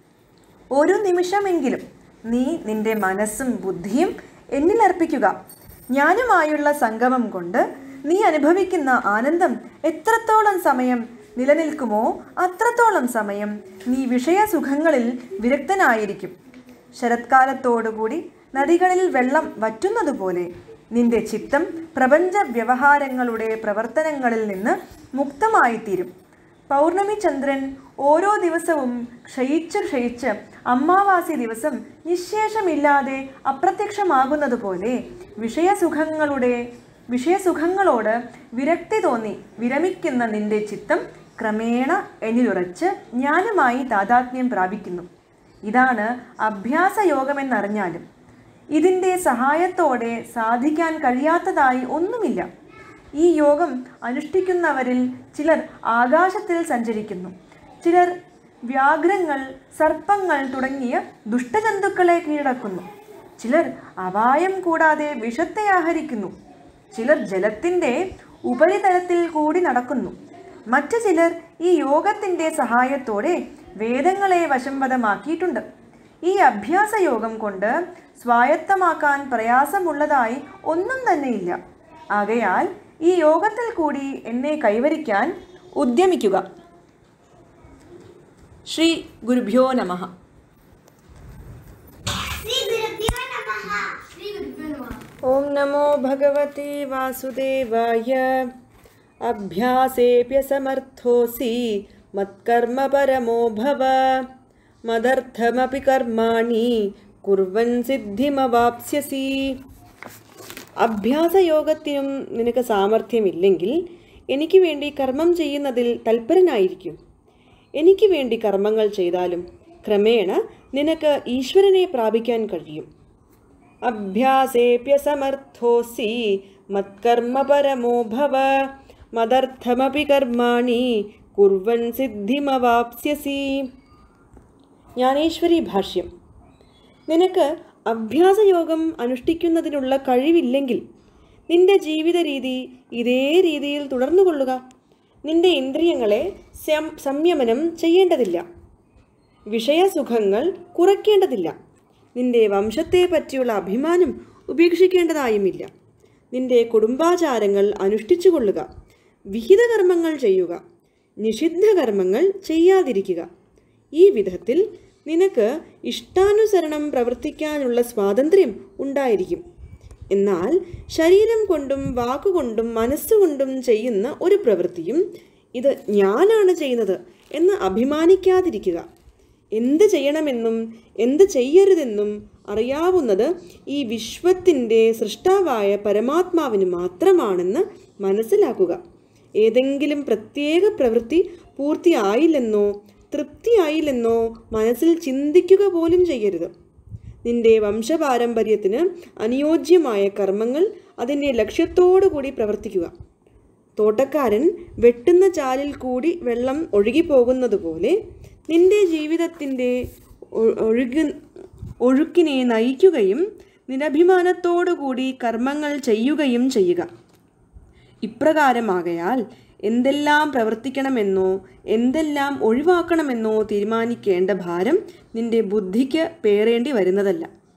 ഒരു നിമിഷമെങ്കിലും നീ നിന്റെ മനസ്സും ബുദ്ധിയും എന്നിൽ അർപ്പിക്കുക ഞാനുമായുള്ള സംഗമം കൊണ്ട് നീ അനുഭവിക്കുന്ന ആനന്ദം എത്രത്തോളം സമയം നിലനിൽക്കുമോ അത്രത്തോളം സമയം നീ വിഷയസുഖങ്ങളിൽ വിരക്തനായിരിക്കും ശരത്കാലത്തോടുകൂടി നദികളിൽ വെള്ളം വറ്റുന്നതുപോലെ നിന്റെ ചിത്തം പ്രപഞ്ച വ്യവഹാരങ്ങളുടെ പ്രവർത്തനങ്ങളിൽ നിന്ന് മുക്തമായിത്തീരും പൗർണമി ചന്ദ്രൻ ഓരോ ദിവസവും ക്ഷയിച്ച് ക്ഷയിച്ച് അമാവാസി ദിവസം നിശേഷമില്ലാതെ അപ്രത്യക്ഷമാകുന്നതുപോലെ വിഷയസുഖങ്ങളുടെ വിഷയസുഖങ്ങളോട് വിരക്തി തോന്നി വിരമിക്കുന്ന നിന്റെ ചിത്തം ക്രമേണ എന്നിലുറച്ച് ജ്ഞാനമായി താതാത്മ്യം പ്രാപിക്കുന്നു ഇതാണ് അഭ്യാസയോഗമെന്നറിഞ്ഞാലും ഇതിൻ്റെ സഹായത്തോടെ സാധിക്കാൻ കഴിയാത്തതായി ഒന്നുമില്ല ഈ യോഗം അനുഷ്ഠിക്കുന്നവരിൽ ചിലർ ആകാശത്തിൽ സഞ്ചരിക്കുന്നു ചിലർ വ്യാഘ്രങ്ങൾ സർപ്പങ്ങൾ തുടങ്ങിയ ദുഷ്ടജന്തുക്കളെ കീഴടക്കുന്നു ചിലർ അപായം കൂടാതെ വിഷത്തെ ആഹരിക്കുന്നു ചിലർ ജലത്തിൻ്റെ ഉപരിതലത്തിൽ കൂടി നടക്കുന്നു മറ്റു ചിലർ ഈ യോഗത്തിൻ്റെ സഹായത്തോടെ വേദങ്ങളെ വശംവദമാക്കിയിട്ടുണ്ട് ഈ അഭ്യാസ യോഗം കൊണ്ട് സ്വായത്തമാക്കാൻ പ്രയാസമുള്ളതായി ഒന്നും തന്നെയില്ല ആകയാൽ ഈ യോഗത്തിൽ കൂടി എന്നെ കൈവരിക്കാൻ ഉദ്യമിക്കുക ശ്രീ ഗുരുഭ്യോ നമഃ श्रीगुरुभ्यो नमः ॐ नमो भगवते वासुदेवाय अभ्यासेऽप्यसमर्थोऽसि मत्कर्म परमो भव मदर्थमपि कर्माणि കുർവൻ സിദ്ധിമവാപ്സ്യസി അഭ്യാസയോഗത്തിനും നിനക്ക് സാമർഥ്യമില്ലെങ്കിൽ എനിക്ക് വേണ്ടി കർമ്മം ചെയ്യുന്നതിൽ തൽപരനായിരിക്കും എനിക്ക് വേണ്ടി കർമ്മങ്ങൾ ചെയ്താലും ക്രമേണ നിനക്ക് ഈശ്വരനെ പ്രാപിക്കാൻ കഴിയും അഭ്യാസേപ്യസമർത്ഥോസി മത്കർമ്മ പരമോ ഭവ മദർത്ഥമപി കർമാണി കുർവൻ സിദ്ധിമവാപ്സ്യസി ജ്ഞാനേശ്വരി ഭാഷ്യം നിനക്ക് അഭ്യാസയോഗം അനുഷ്ഠിക്കുന്നതിനുള്ള കഴിവില്ലെങ്കിൽ നിന്റെ ജീവിത രീതി ഇതേ രീതിയിൽ തുടർന്നു കൊള്ളുക നിന്റെ ഇന്ദ്രിയങ്ങളെ സം- സംയമനം ചെയ്യേണ്ടതില്ല വിഷയസുഖങ്ങൾ കുറയ്ക്കേണ്ടതില്ല നിന്റെ വംശത്തെ പറ്റിയുള്ള അഭിമാനം ഉപേക്ഷിക്കേണ്ടതായുമില്ല നിന്റെ കുടുംബാചാരങ്ങൾ അനുഷ്ഠിച്ചു കൊള്ളുക വിഹിത കർമ്മങ്ങൾ ചെയ്യുക നിഷിദ്ധ കർമ്മങ്ങൾ ചെയ്യാതിരിക്കുക ഈ വിധത്തിൽ നിനക്ക് ഇഷ്ടാനുസരണം പ്രവർത്തിക്കാനുള്ള സ്വാതന്ത്ര്യം ഉണ്ടായിരിക്കും എന്നാൽ ശരീരം കൊണ്ടും വാക്കുകൊണ്ടും മനസ്സുകൊണ്ടും ചെയ്യുന്ന ഒരു പ്രവൃത്തിയും ഇത് ഞാനാണ് ചെയ്യുന്നത് എന്ന് അഭിമാനിക്കാതിരിക്കുക എന്ത് ചെയ്യണമെന്നും എന്ത് ചെയ്യരുതെന്നും അറിയാവുന്നത് ഈ വിശ്വത്തിൻ്റെ സൃഷ്ടാവായ പരമാത്മാവിന് മാത്രമാണെന്ന് മനസ്സിലാക്കുക ഏതെങ്കിലും പ്രത്യേക പ്രവൃത്തി പൂർത്തിയായില്ലെന്നോ തൃപ്തിയായില്ലെന്നോ മനസ്സിൽ ചിന്തിക്കുക പോലും ചെയ്യരുത് നിന്റെ വംശപാരമ്പര്യത്തിന് അനുയോജ്യമായ കർമ്മങ്ങൾ അതിൻ്റെ ലക്ഷ്യത്തോടു കൂടി പ്രവർത്തിക്കുക തോട്ടക്കാരൻ വെട്ടുന്ന ചാലിൽ കൂടി വെള്ളം ഒഴുകിപ്പോകുന്നത് പോലെ നിന്റെ ജീവിതത്തിൻ്റെ ഒ- ഒഴുകി ഒഴുക്കിനെ നയിക്കുകയും നിരഭിമാനത്തോടു കൂടി കർമ്മങ്ങൾ ചെയ്യുകയും ചെയ്യുക ഇപ്രകാരമാകയാൽ എന്തെല്ലാം പ്രവർത്തിക്കണമെന്നോ എന്തെല്ലാം ഒഴിവാക്കണമെന്നോ തീരുമാനിക്കേണ്ട ഭാരം നിന്റെ ബുദ്ധിക്ക് പേറേണ്ടി വരുന്നതല്ല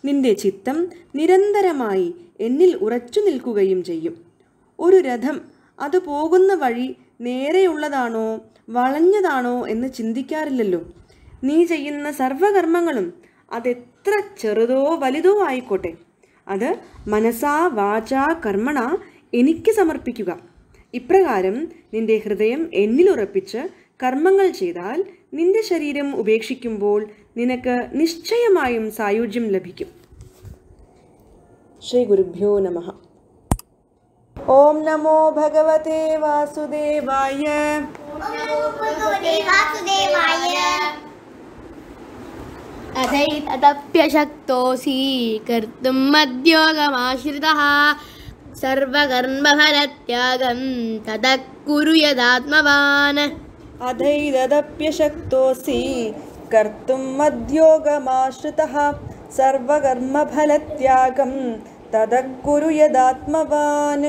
നിന്റെ ചിത്തം നിരന്തരമായി എന്നിൽ ഉറച്ചു നിൽക്കുകയും ചെയ്യും ഒരു രഥം അത് പോകുന്ന വഴി നേരെയുള്ളതാണോ വളഞ്ഞതാണോ എന്ന് ചിന്തിക്കാറില്ലല്ലോ നീ ചെയ്യുന്ന സർവകർമ്മങ്ങളും അതെത്ര ചെറുതോ വലുതോ ആയിക്കോട്ടെ അത് മനസാ വാചാ കർമ്മണ എനിക്ക് സമർപ്പിക്കുക ഇപ്രകാരം നിന്റെ ഹൃദയം എന്നിലുറപ്പിച്ച് കർമ്മങ്ങൾ ചെയ്താൽ നിന്റെ ശരീരം ഉപേക്ഷിക്കുമ്പോൾ നിനക്ക് നിശ്ചയമായും സായുജ്യം ലഭിക്കും ശ്രീ ഗുരുഭ്യോ നമ ഓം നമോ ഭഗവതേ വാസുദേവായ ഭഗവതേ വാസുദേവായ अथैतदप्यशक्तोऽसि कर्तुं मद्योगमाश्रितः सर्वकर्मफलत्यागं ततः कुरु यदात्मवान् അധൈതദപ്യശക്തോസി കർത്തും മദ്യോഗമാശ്രിതഃ സർവകർമ്മഫലത്യാഗം തദക്കുരു യദാത്മവാൻ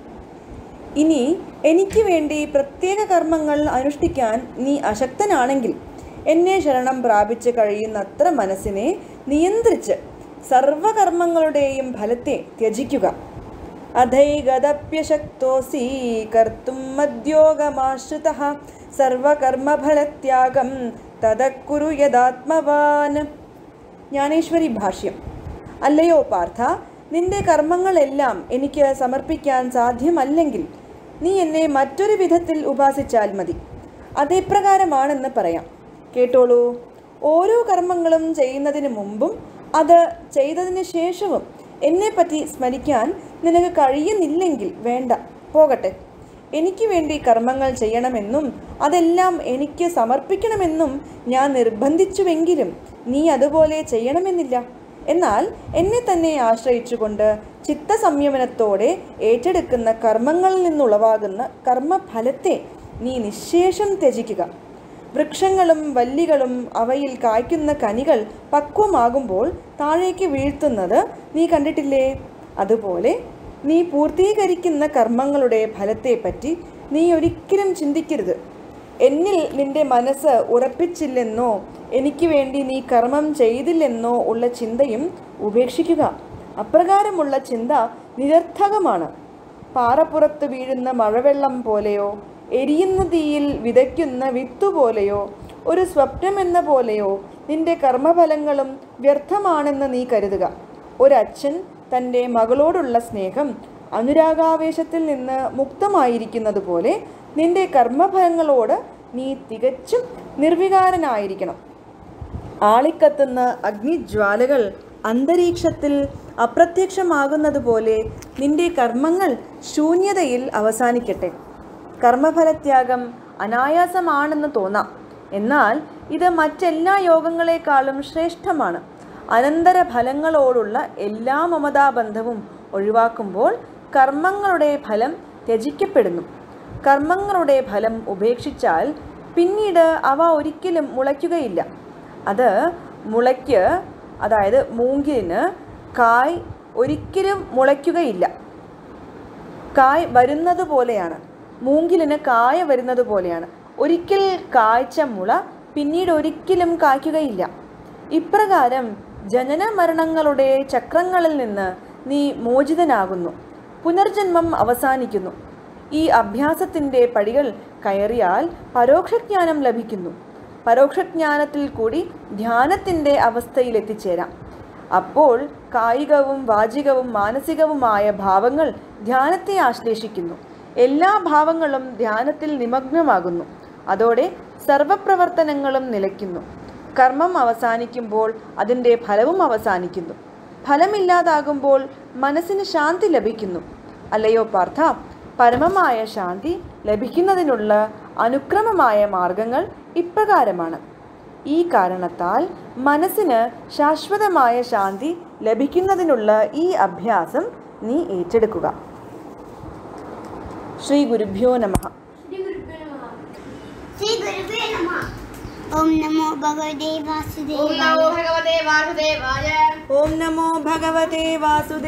ഇനി എനിക്ക് വേണ്ടി പ്രത്യേക കർമ്മങ്ങൾ അനുഷ്ഠിക്കാൻ നീ അശക്തനാണെങ്കിൽ എന്നെ ശരണം പ്രാപിച്ച് കഴിയുന്നത്ര മനസ്സിനെ നിയന്ത്രിച്ച് സർവകർമ്മങ്ങളുടെയും ഫലത്തെ ത്യജിക്കുക അധൈഗതപ്യശക്തോസി കർത്തും മദ്യോഗമാശ്രിതഃ സർവകർമ്മഫലത്യാഗം തദക്കുരു യദാത്മവാൻ ജ്ഞാനേശ്വരി ഭാഷ്യം അല്ലയോ പാർത്ഥ നിന്റെ കർമ്മങ്ങളെല്ലാം എനിക്ക് സമർപ്പിക്കാൻ സാധ്യമല്ലെങ്കിൽ നീ എന്നെ മറ്റൊരു വിധത്തിൽ ഉപാസിച്ചാൽ മതി അതെപ്രകാരമാണെന്ന് പറയാം കേട്ടോളൂ ഓരോ കർമ്മങ്ങളും ചെയ്യുന്നതിന് മുമ്പും അത് ചെയ്തതിന് ശേഷവും എന്നെപ്പറ്റി സ്മരിക്കാൻ നിനക്ക് കഴിയുന്നില്ലെങ്കിൽ വേണ്ട പോകട്ടെ എനിക്ക് വേണ്ടി കർമ്മങ്ങൾ ചെയ്യണമെന്നും അതെല്ലാം എനിക്ക് സമർപ്പിക്കണമെന്നും ഞാൻ നിർബന്ധിച്ചുവെങ്കിലും നീ അതുപോലെ ചെയ്യണമെന്നില്ല എന്നാൽ എന്നെ തന്നെ ആശ്രയിച്ചുകൊണ്ട് ചിത്തസംയമനത്തോടെ ഏറ്റെടുക്കുന്ന കർമ്മങ്ങളിൽ നിന്നുളവാകുന്ന കർമ്മഫലത്തെ നീ നിശേഷം ത്യജിക്കുക വൃക്ഷങ്ങളും വല്ലികളും അവയിൽ കായ്ക്കുന്ന കനികൾ പക്വമാകുമ്പോൾ താഴേക്ക് വീഴ്ത്തുന്നത് നീ കണ്ടിട്ടില്ലേ അതുപോലെ നീ പൂർത്തീകരിക്കുന്ന കർമ്മങ്ങളുടെ ഫലത്തെപ്പറ്റി നീ ഒരിക്കലും ചിന്തിക്കരുത് എന്നിൽ നിന്റെ മനസ്സ് ഉറപ്പിച്ചില്ലെന്നോ എനിക്ക് വേണ്ടി നീ കർമ്മം ചെയ്തില്ലെന്നോ ഉള്ള ചിന്തയും ഉപേക്ഷിക്കുക അപ്രകാരമുള്ള ചിന്ത നിരർത്ഥകമാണ് പാറപ്പുറത്ത് വീഴുന്ന മഴവെള്ളം പോലെയോ എരിയുന്ന തീയിൽ വിതയ്ക്കുന്ന വിത്തുപോലെയോ ഒരു സ്വപ്നമെന്ന പോലെയോ നിന്റെ കർമ്മഫലങ്ങളും വ്യർത്ഥമാണെന്ന് നീ കരുതുക ഒരച്ഛൻ തൻ്റെ മകളോടുള്ള സ്നേഹം അനുരാഗാവേശത്തിൽ നിന്ന് മുക്തമായിരിക്കുന്നത് പോലെ നിന്റെ കർമ്മഫലങ്ങളോട് നീ തികച്ചും നിർവികാരനായിരിക്കണം ആളിക്കത്തുന്ന അഗ്നിജ്വാലകൾ അന്തരീക്ഷത്തിൽ അപ്രത്യക്ഷമാകുന്നത് പോലെ നിന്റെ കർമ്മങ്ങൾ ശൂന്യതയിൽ അവസാനിക്കട്ടെ കർമ്മഫലത്യാഗം അനായാസമാണെന്ന് തോന്നാം എന്നാൽ ഇത് മറ്റെല്ലാ യോഗങ്ങളെക്കാളും ശ്രേഷ്ഠമാണ് അനന്തര ഫലങ്ങളോടുള്ള എല്ലാ മമതാബന്ധവും ഒഴിവാക്കുമ്പോൾ കർമ്മങ്ങളുടെ ഫലം ത്യജിക്കപ്പെടുന്നു കർമ്മങ്ങളുടെ ഫലം ഉപേക്ഷിച്ചാൽ പിന്നീട് അവ ഒരിക്കലും മുളയ്ക്കുകയില്ല അത് മുളയ്ക്ക് അതായത് മൂങ്കിലിന് കായ് ഒരിക്കലും മുളയ്ക്കുകയില്ല കായ് വരുന്നത് പോലെയാണ് മൂങ്കിലിന് കായ വരുന്നത് പോലെയാണ് ഒരിക്കൽ കായ്ച്ച മുള പിന്നീട് ഒരിക്കലും കായ്ക്കുകയില്ല ഇപ്രകാരം ജനന മരണങ്ങളുടെ ചക്രങ്ങളിൽ നിന്ന് നീ മോചിതനാകുന്നു പുനർജന്മം അവസാനിക്കുന്നു ഈ അഭ്യാസത്തിൻ്റെ പടികൾ കയറിയാൽ പരോക്ഷജ്ഞാനം ലഭിക്കുന്നു പരോക്ഷജ്ഞാനത്തിൽ കൂടി ധ്യാനത്തിൻ്റെ അവസ്ഥയിൽ എത്തിച്ചേരാം അപ്പോൾ കായികവും വാചികവും മാനസികവുമായ ഭാവങ്ങൾ ധ്യാനത്തെ ആശ്ലേഷിക്കുന്നു എല്ലാ ഭാവങ്ങളും ധ്യാനത്തിൽ നിമഗ്നമാകുന്നു അതോടെ സർവപ്രവർത്തനങ്ങളും നിലയ്ക്കുന്നു കർമ്മം അവസാനിക്കുമ്പോൾ അതിൻ്റെ ഫലവും അവസാനിക്കുന്നു ഫലമില്ലാതാകുമ്പോൾ മനസ്സിന് ശാന്തി ലഭിക്കുന്നു അല്ലയോ പാർത്ഥ പരമമായ ശാന്തി ലഭിക്കുന്നതിനുള്ള അനുക്രമമായ മാർഗങ്ങൾ ഇപ്രകാരമാണ് ഈ കാരണത്താൽ മനസ്സിന് ശാശ്വതമായ ശാന്തി ലഭിക്കുന്നതിനുള്ള ഈ അഭ്യാസം നീ ഏറ്റെടുക്കുക ശ്രീ ഗുരുഭ്യോ നമ ശ്രീ ഗുരുവേ നമ ഓം നമോ ഭഗവതേ ॐ വാസുദേവായ नमो भगवते वासुदेवाय ഓം നമോ ഭഗവതേ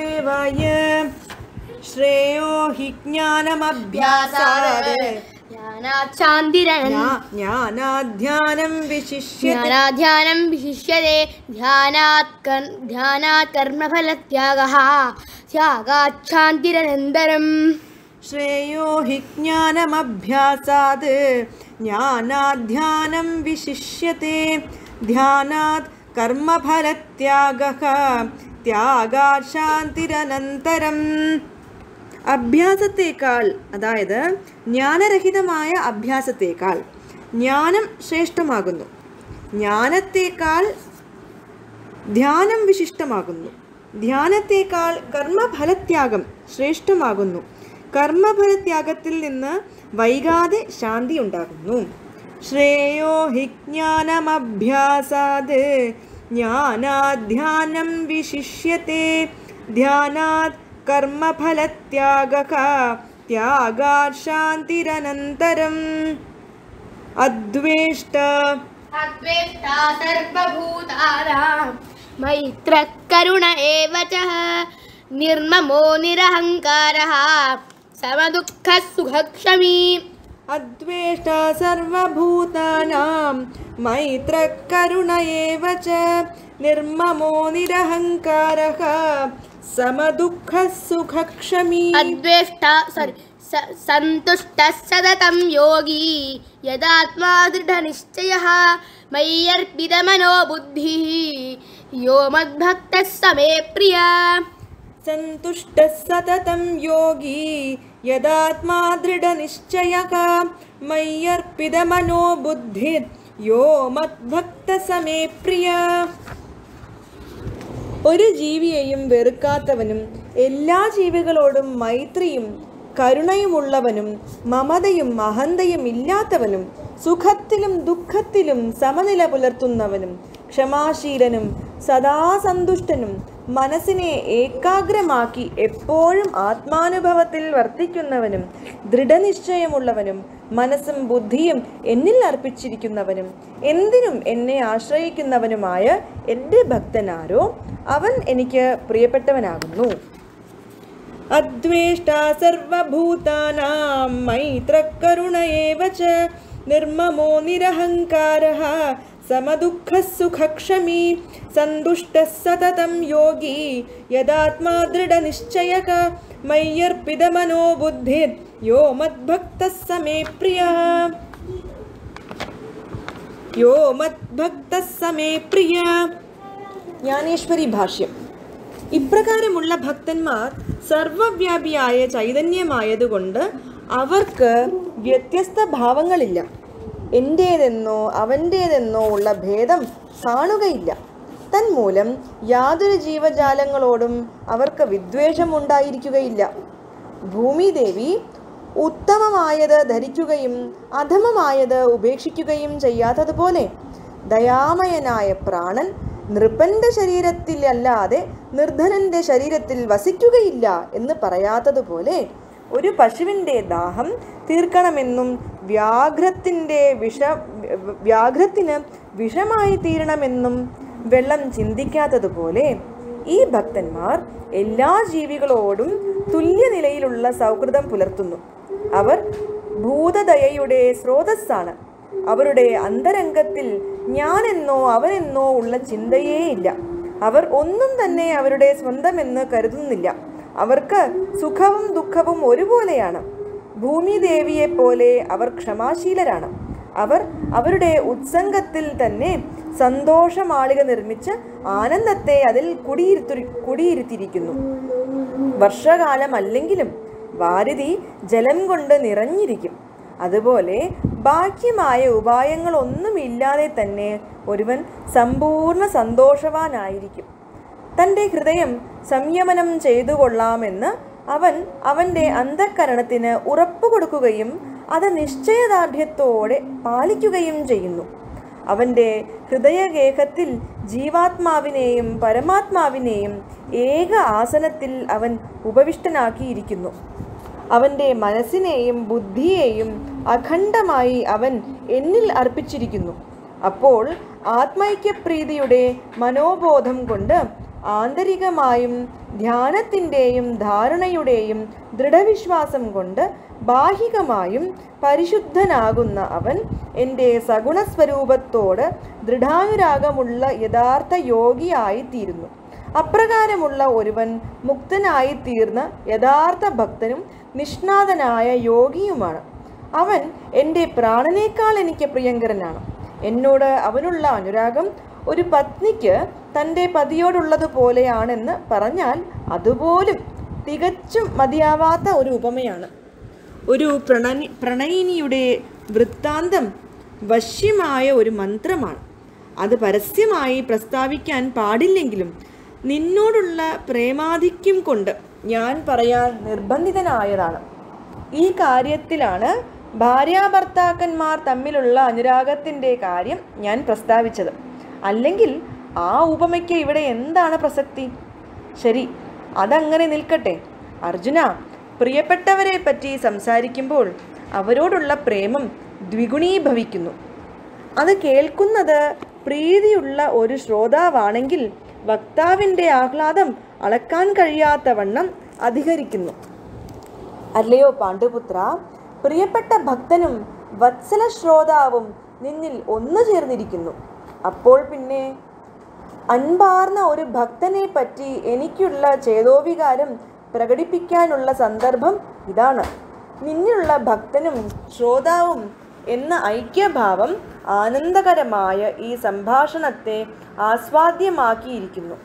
വാസുദേവായ ശ്രേയോ ഹി ജ്ഞാനമഭ്യാസാത് ധ്യാനാച്ഛാന്തിരനന്ദ ജ്ഞാ- ജ്ഞാനാധ്യാനം വിശിഷ്യത്തെ ജ്ഞാനാധ്യാനം വിശിഷ്യത്തെ ധ്യാനാത് കർ- ധ്യാനാത് കർമ്മഫലത്യാഗः ത്യാഗാച്ഛാന്തിരനന്തരം ശ്രേയോ ഹി ജ്ഞാനമഭ്യാസാത് ജ്ഞാനാധ്യാനം വിശിഷ്യത്തെ ധ്യാനാത് കർമ്മഫലത്യാഗഃ ത്യാഗാത് ശാന്തിരനന്തരം അഭ്യാസത്തേക്കാൾ അതായത് ജ്ഞാനരഹിതമായ അഭ്യാസത്തേക്കാൾ ജ്ഞാനം ശ്രേഷ്ഠമാകുന്നു ജ്ഞാനത്തേക്കാൾ ധ്യാനം വിശിഷ്ടമാകുന്നു ധ്യാനത്തേക്കാൾ കർമ്മഫലത്യാഗം ശ്രേഷ്ഠമാകുന്നു കർമ്മഫലത്യാഗത്തിൽ നിന്ന് വൈകാതെ ശാന്തി ഉണ്ടാകുന്നു ശ്രേയോ ഹി ജ്ഞാനമഭ്യാസാത് ജ്ഞാനാധ്യാനം വിശിഷ്യത്തെ ധ്യാനാത് കർമ്മഫലത്യാഗക ത്യാഗാത് ശാന്തിരനന്തരം അദ്വേഷ്ട अद्वेष्टा सर्वभूतानां मैत्रः करुण एव च निर्ममो निरहङ्कारः समदुःखः सुखक्षमी अद्वेष्ट सर्वभूतानां मैत्रः करुण एव च निर्ममो निरहङ्कारः समदुःखः सुखक्षमी अद्वेष्टा सरि स- सन्तुष्टः सततं योगी यदात्मा दृढनिश्चयः मय्यर्पितमनो बुद्धिः यो मद्भक्तः स मे प्रिया सन्तुष्टः सततं योगी यदात्मा दृढनिश्चयः मय्यर्पितमनो बुद्धिर् यो മദ്ഭക്തസമേ പ്രിയ ഒരു ജീവിയെയും വെറുക്കാത്തവനും എല്ലാ ജീവികളോടും മൈത്രിയും കരുണയുമുള്ളവനും മമതയും അഹന്തയും ഇല്ലാത്തവനും സുഖത്തിലും ദുഃഖത്തിലും സമനില പുലർത്തുന്നവനും ക്ഷമാശീലനും സദാ സന്തുഷ്ടനും മനസ്സിനെ ഏകാഗ്രമാക്കി എപ്പോഴും ആത്മാനുഭവത്തിൽ വർത്തിക്കുന്നവനും ദൃഢനിശ്ചയമുള്ളവനും മനസ്സും ബുദ്ധിയും എന്നിൽ അർപ്പിച്ചിരിക്കുന്നവനും എന്തിനും എന്നെ ആശ്രയിക്കുന്നവനുമായ എൻ്റെ ഭക്തനാരോ അവൻ എനിക്ക് പ്രിയപ്പെട്ടവനാകുന്നു अद्वेष्टा सर्वभूतानां मैत्रकरुण एव च निर्ममो निरहङ्कारः समदुःखः सुखक्षमी सन्तुष्टः सततं योगी यदात्मा दृढनिश्चयक मय्यर्पितमनो बुद्धिर् यो मद्भक्तः स मे प्रियः यो मद्भक्तः स मे प्रियः ജ്ഞാനേശ്വരി ഭാഷ്യം ഇപ്രകാരമുള്ള ഭക്തന്മാർ സർവവ്യാപിയായ ചൈതന്യമായതുകൊണ്ട് അവർക്ക് വ്യത്യസ്ത ഭാവങ്ങളില്ല എൻ്റേതെന്നോ അവൻ്റേതെന്നോ ഉള്ള ഭേദം കാണുകയില്ല തന്മൂലം യാതൊരു ജീവജാലങ്ങളോടും അവർക്ക് വിദ്വേഷമുണ്ടായിരിക്കുകയില്ല ഭൂമിദേവി ഉത്തമമായത് ധരിക്കുകയും അധമമായത് ഉപേക്ഷിക്കുകയും ചെയ്യാത്തതുപോലെ ദയാമയനായ പ്രാണൻ നൃപന്റെ ശരീരത്തിലല്ലാതെ നിർധനന്റെ ശരീരത്തിൽ വസിക്കുകയില്ല എന്ന് പറയാത്തതുപോലെ ഒരു പശുവിൻ്റെ ദാഹം തീർക്കണമെന്നും വ്യാഘ്രത്തിൻ്റെ വിഷ വ്യാഘ്രത്തിന് വിഷമായി തീരണമെന്നും വെള്ളം ചിന്തിക്കാത്തതുപോലെ ഈ ഭക്തന്മാർ എല്ലാ ജീവികളോടും തുല്യനിലയിലുള്ള സൗഹൃദം പുലർത്തുന്നു അവർ ഭൂതദയയുടെ സ്രോതസ്സാണ് അവരുടെ അന്തരംഗത്തിൽ ഞാനെന്നോ അവനെന്നോ ഉള്ള ചിന്തയേ ഇല്ല അവർ ഒന്നും തന്നെ അവരുടെ സ്വന്തമെന്ന് കരുതുന്നില്ല അവർക്ക് സുഖവും ദുഃഖവും ഒരുപോലെയാണ് ഭൂമിദേവിയെ പോലെ അവർ ക്ഷമാശീലരാണ് അവർ അവരുടെ ഉത്സംഗത്തിൽ തന്നെ സന്തോഷമാളിക നിർമ്മിച്ച് ആനന്ദത്തെ അതിൽ കുടിയിരുത്തി കുടിയിരുത്തിയിരിക്കുന്നു വർഷകാലമല്ലെങ്കിലും വാരിധി ജലം കൊണ്ട് നിറഞ്ഞിരിക്കും അതുപോലെ ബാഹ്യമായ ഉപായങ്ങളൊന്നുമില്ലാതെ തന്നെ ഒരുവൻ സമ്പൂർണ്ണ സന്തോഷവാനായിരിക്കും തൻ്റെ ഹൃദയം സംയമനം ചെയ്തു കൊള്ളാമെന്ന് അവൻ അവൻ്റെ അന്ധക്കരണത്തിന് ഉറപ്പ് കൊടുക്കുകയും അത് നിശ്ചയദാർഢ്യത്തോടെ പാലിക്കുകയും ചെയ്യുന്നു അവൻ്റെ ഹൃദയഗേഹത്തിൽ ജീവാത്മാവിനെയും പരമാത്മാവിനെയും ഏക ആസനത്തിൽ അവൻ ഉപവിഷ്ടനാക്കിയിരിക്കുന്നു അവൻ്റെ മനസ്സിനെയും ബുദ്ധിയെയും അഖണ്ഡമായി അവൻ എന്നിൽ അർപ്പിച്ചിരിക്കുന്നു അപ്പോൾ ആത്മൈക്യപ്രീതിയുടെ മനോബോധം കൊണ്ട് ആന്തരികമായും ധ്യാനത്തിൻ്റെയും ധാരണയുടെയും ദൃഢവിശ്വാസം കൊണ്ട് ബാഹികമായും പരിശുദ്ധനാകുന്ന അവൻ എൻ്റെ സഗുണസ്വരൂപത്തോട് ദൃഢാനുരാഗമുള്ള യഥാർത്ഥ യോഗിയായിത്തീരുന്നു അപ്രകാരമുള്ള ഒരുവൻ മുക്തനായിത്തീർന്ന യഥാർത്ഥ ഭക്തനും നിഷ്ണാതനായ യോഗിയുമാണ് അവൻ എൻ്റെ പ്രാണനേക്കാൾ എനിക്ക് പ്രിയങ്കരനാണ് എന്നോട് അവനുള്ള അനുരാഗം ഒരു പത്നിക്ക് തൻ്റെ പതിയോടുള്ളതുപോലെയാണെന്ന് പറഞ്ഞാൽ അതുപോലും തികച്ചും മതിയാവാത്ത ഒരു ഉപമയാണ് ഒരു പ്രണനി പ്രണയിനിയുടെ വൃത്താന്തം വശ്യമായ ഒരു മന്ത്രമാണ് അത് പരസ്യമായി പ്രസ്താവിക്കാൻ പാടില്ലെങ്കിലും നിന്നോടുള്ള പ്രേമാധിക്യം കൊണ്ട് ഞാൻ പറയാൻ നിർബന്ധിതനായതാണ് ഈ കാര്യത്തിലാണ് ഭാര്യാഭർത്താക്കന്മാർ തമ്മിലുള്ള അനുരാഗത്തിൻ്റെ കാര്യം ഞാൻ പ്രസ്താവിച്ചത് അല്ലെങ്കിൽ ആ ഉപമയ്ക്ക് ഇവിടെ എന്താണ് പ്രസക്തി ശരി അതങ്ങനെ നിൽക്കട്ടെ അർജുന പ്രിയപ്പെട്ടവരെ പറ്റി സംസാരിക്കുമ്പോൾ അവരോടുള്ള പ്രേമം ദ്വിഗുണീഭവിക്കുന്നു അത് കേൾക്കുന്നത് പ്രീതിയുള്ള ഒരു ശ്രോതാവാണെങ്കിൽ വക്താവിൻ്റെ ആഹ്ലാദം അളക്കാൻ കഴിയാത്ത വണ്ണം അധികരിക്കുന്നു അല്ലയോ പാണ്ഡുപുത്ര പ്രിയപ്പെട്ട ഭക്തനും വത്സല ശ്രോതാവും നിന്നിൽ ഒന്നു ചേർന്നിരിക്കുന്നു അപ്പോൾ പിന്നെ അൻപാർന്ന ഒരു ഭക്തനെ പറ്റി എനിക്കുള്ള ചേതോവികാരം പ്രകടിപ്പിക്കാനുള്ള സന്ദർഭം ഇതാണ് നിന്നിലുള്ള ഭക്തനും ശ്രോതാവും എന്ന ഐക്യഭാവം ആനന്ദകരമായ ഈ സംഭാഷണത്തെ ആസ്വാദ്യമാക്കിയിരിക്കുന്നു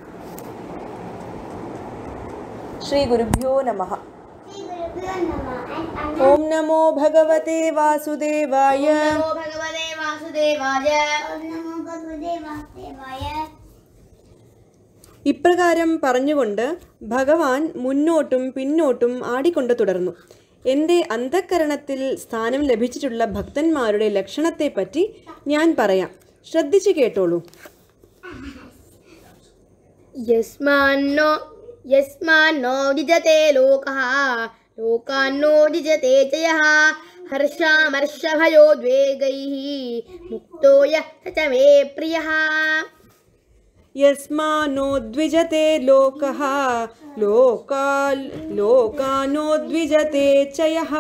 ശ്രീ ഗുരുഭ്യോ നമഃ ഓം നമോ ഭഗവതേ വാസുദേവായ നമോ ഭഗവതേ വാസുദേവായ ഇപ്രകാരം പറഞ്ഞുകൊണ്ട് ഭഗവാൻ മുന്നോട്ടും പിന്നോട്ടും ആടിക്കൊണ്ട് തുടർന്നു എൻ്റെ അന്ധക്കരണത്തിൽ സ്ഥാനം ലഭിച്ചിട്ടുള്ള ഭക്തന്മാരുടെ ലക്ഷണത്തെപ്പറ്റി ഞാൻ പറയാം ശ്രദ്ധിച്ചു കേട്ടോളൂ यस्मान्नो यस्मान्नो विजते लोकः लोकान्नो विजते च यः हर्षामर्षभयोद्वेगैः मुक्तो यः स च मे प्रियः यस्मानोद्विजते लोकः लोका लोकानोद्विजते च यः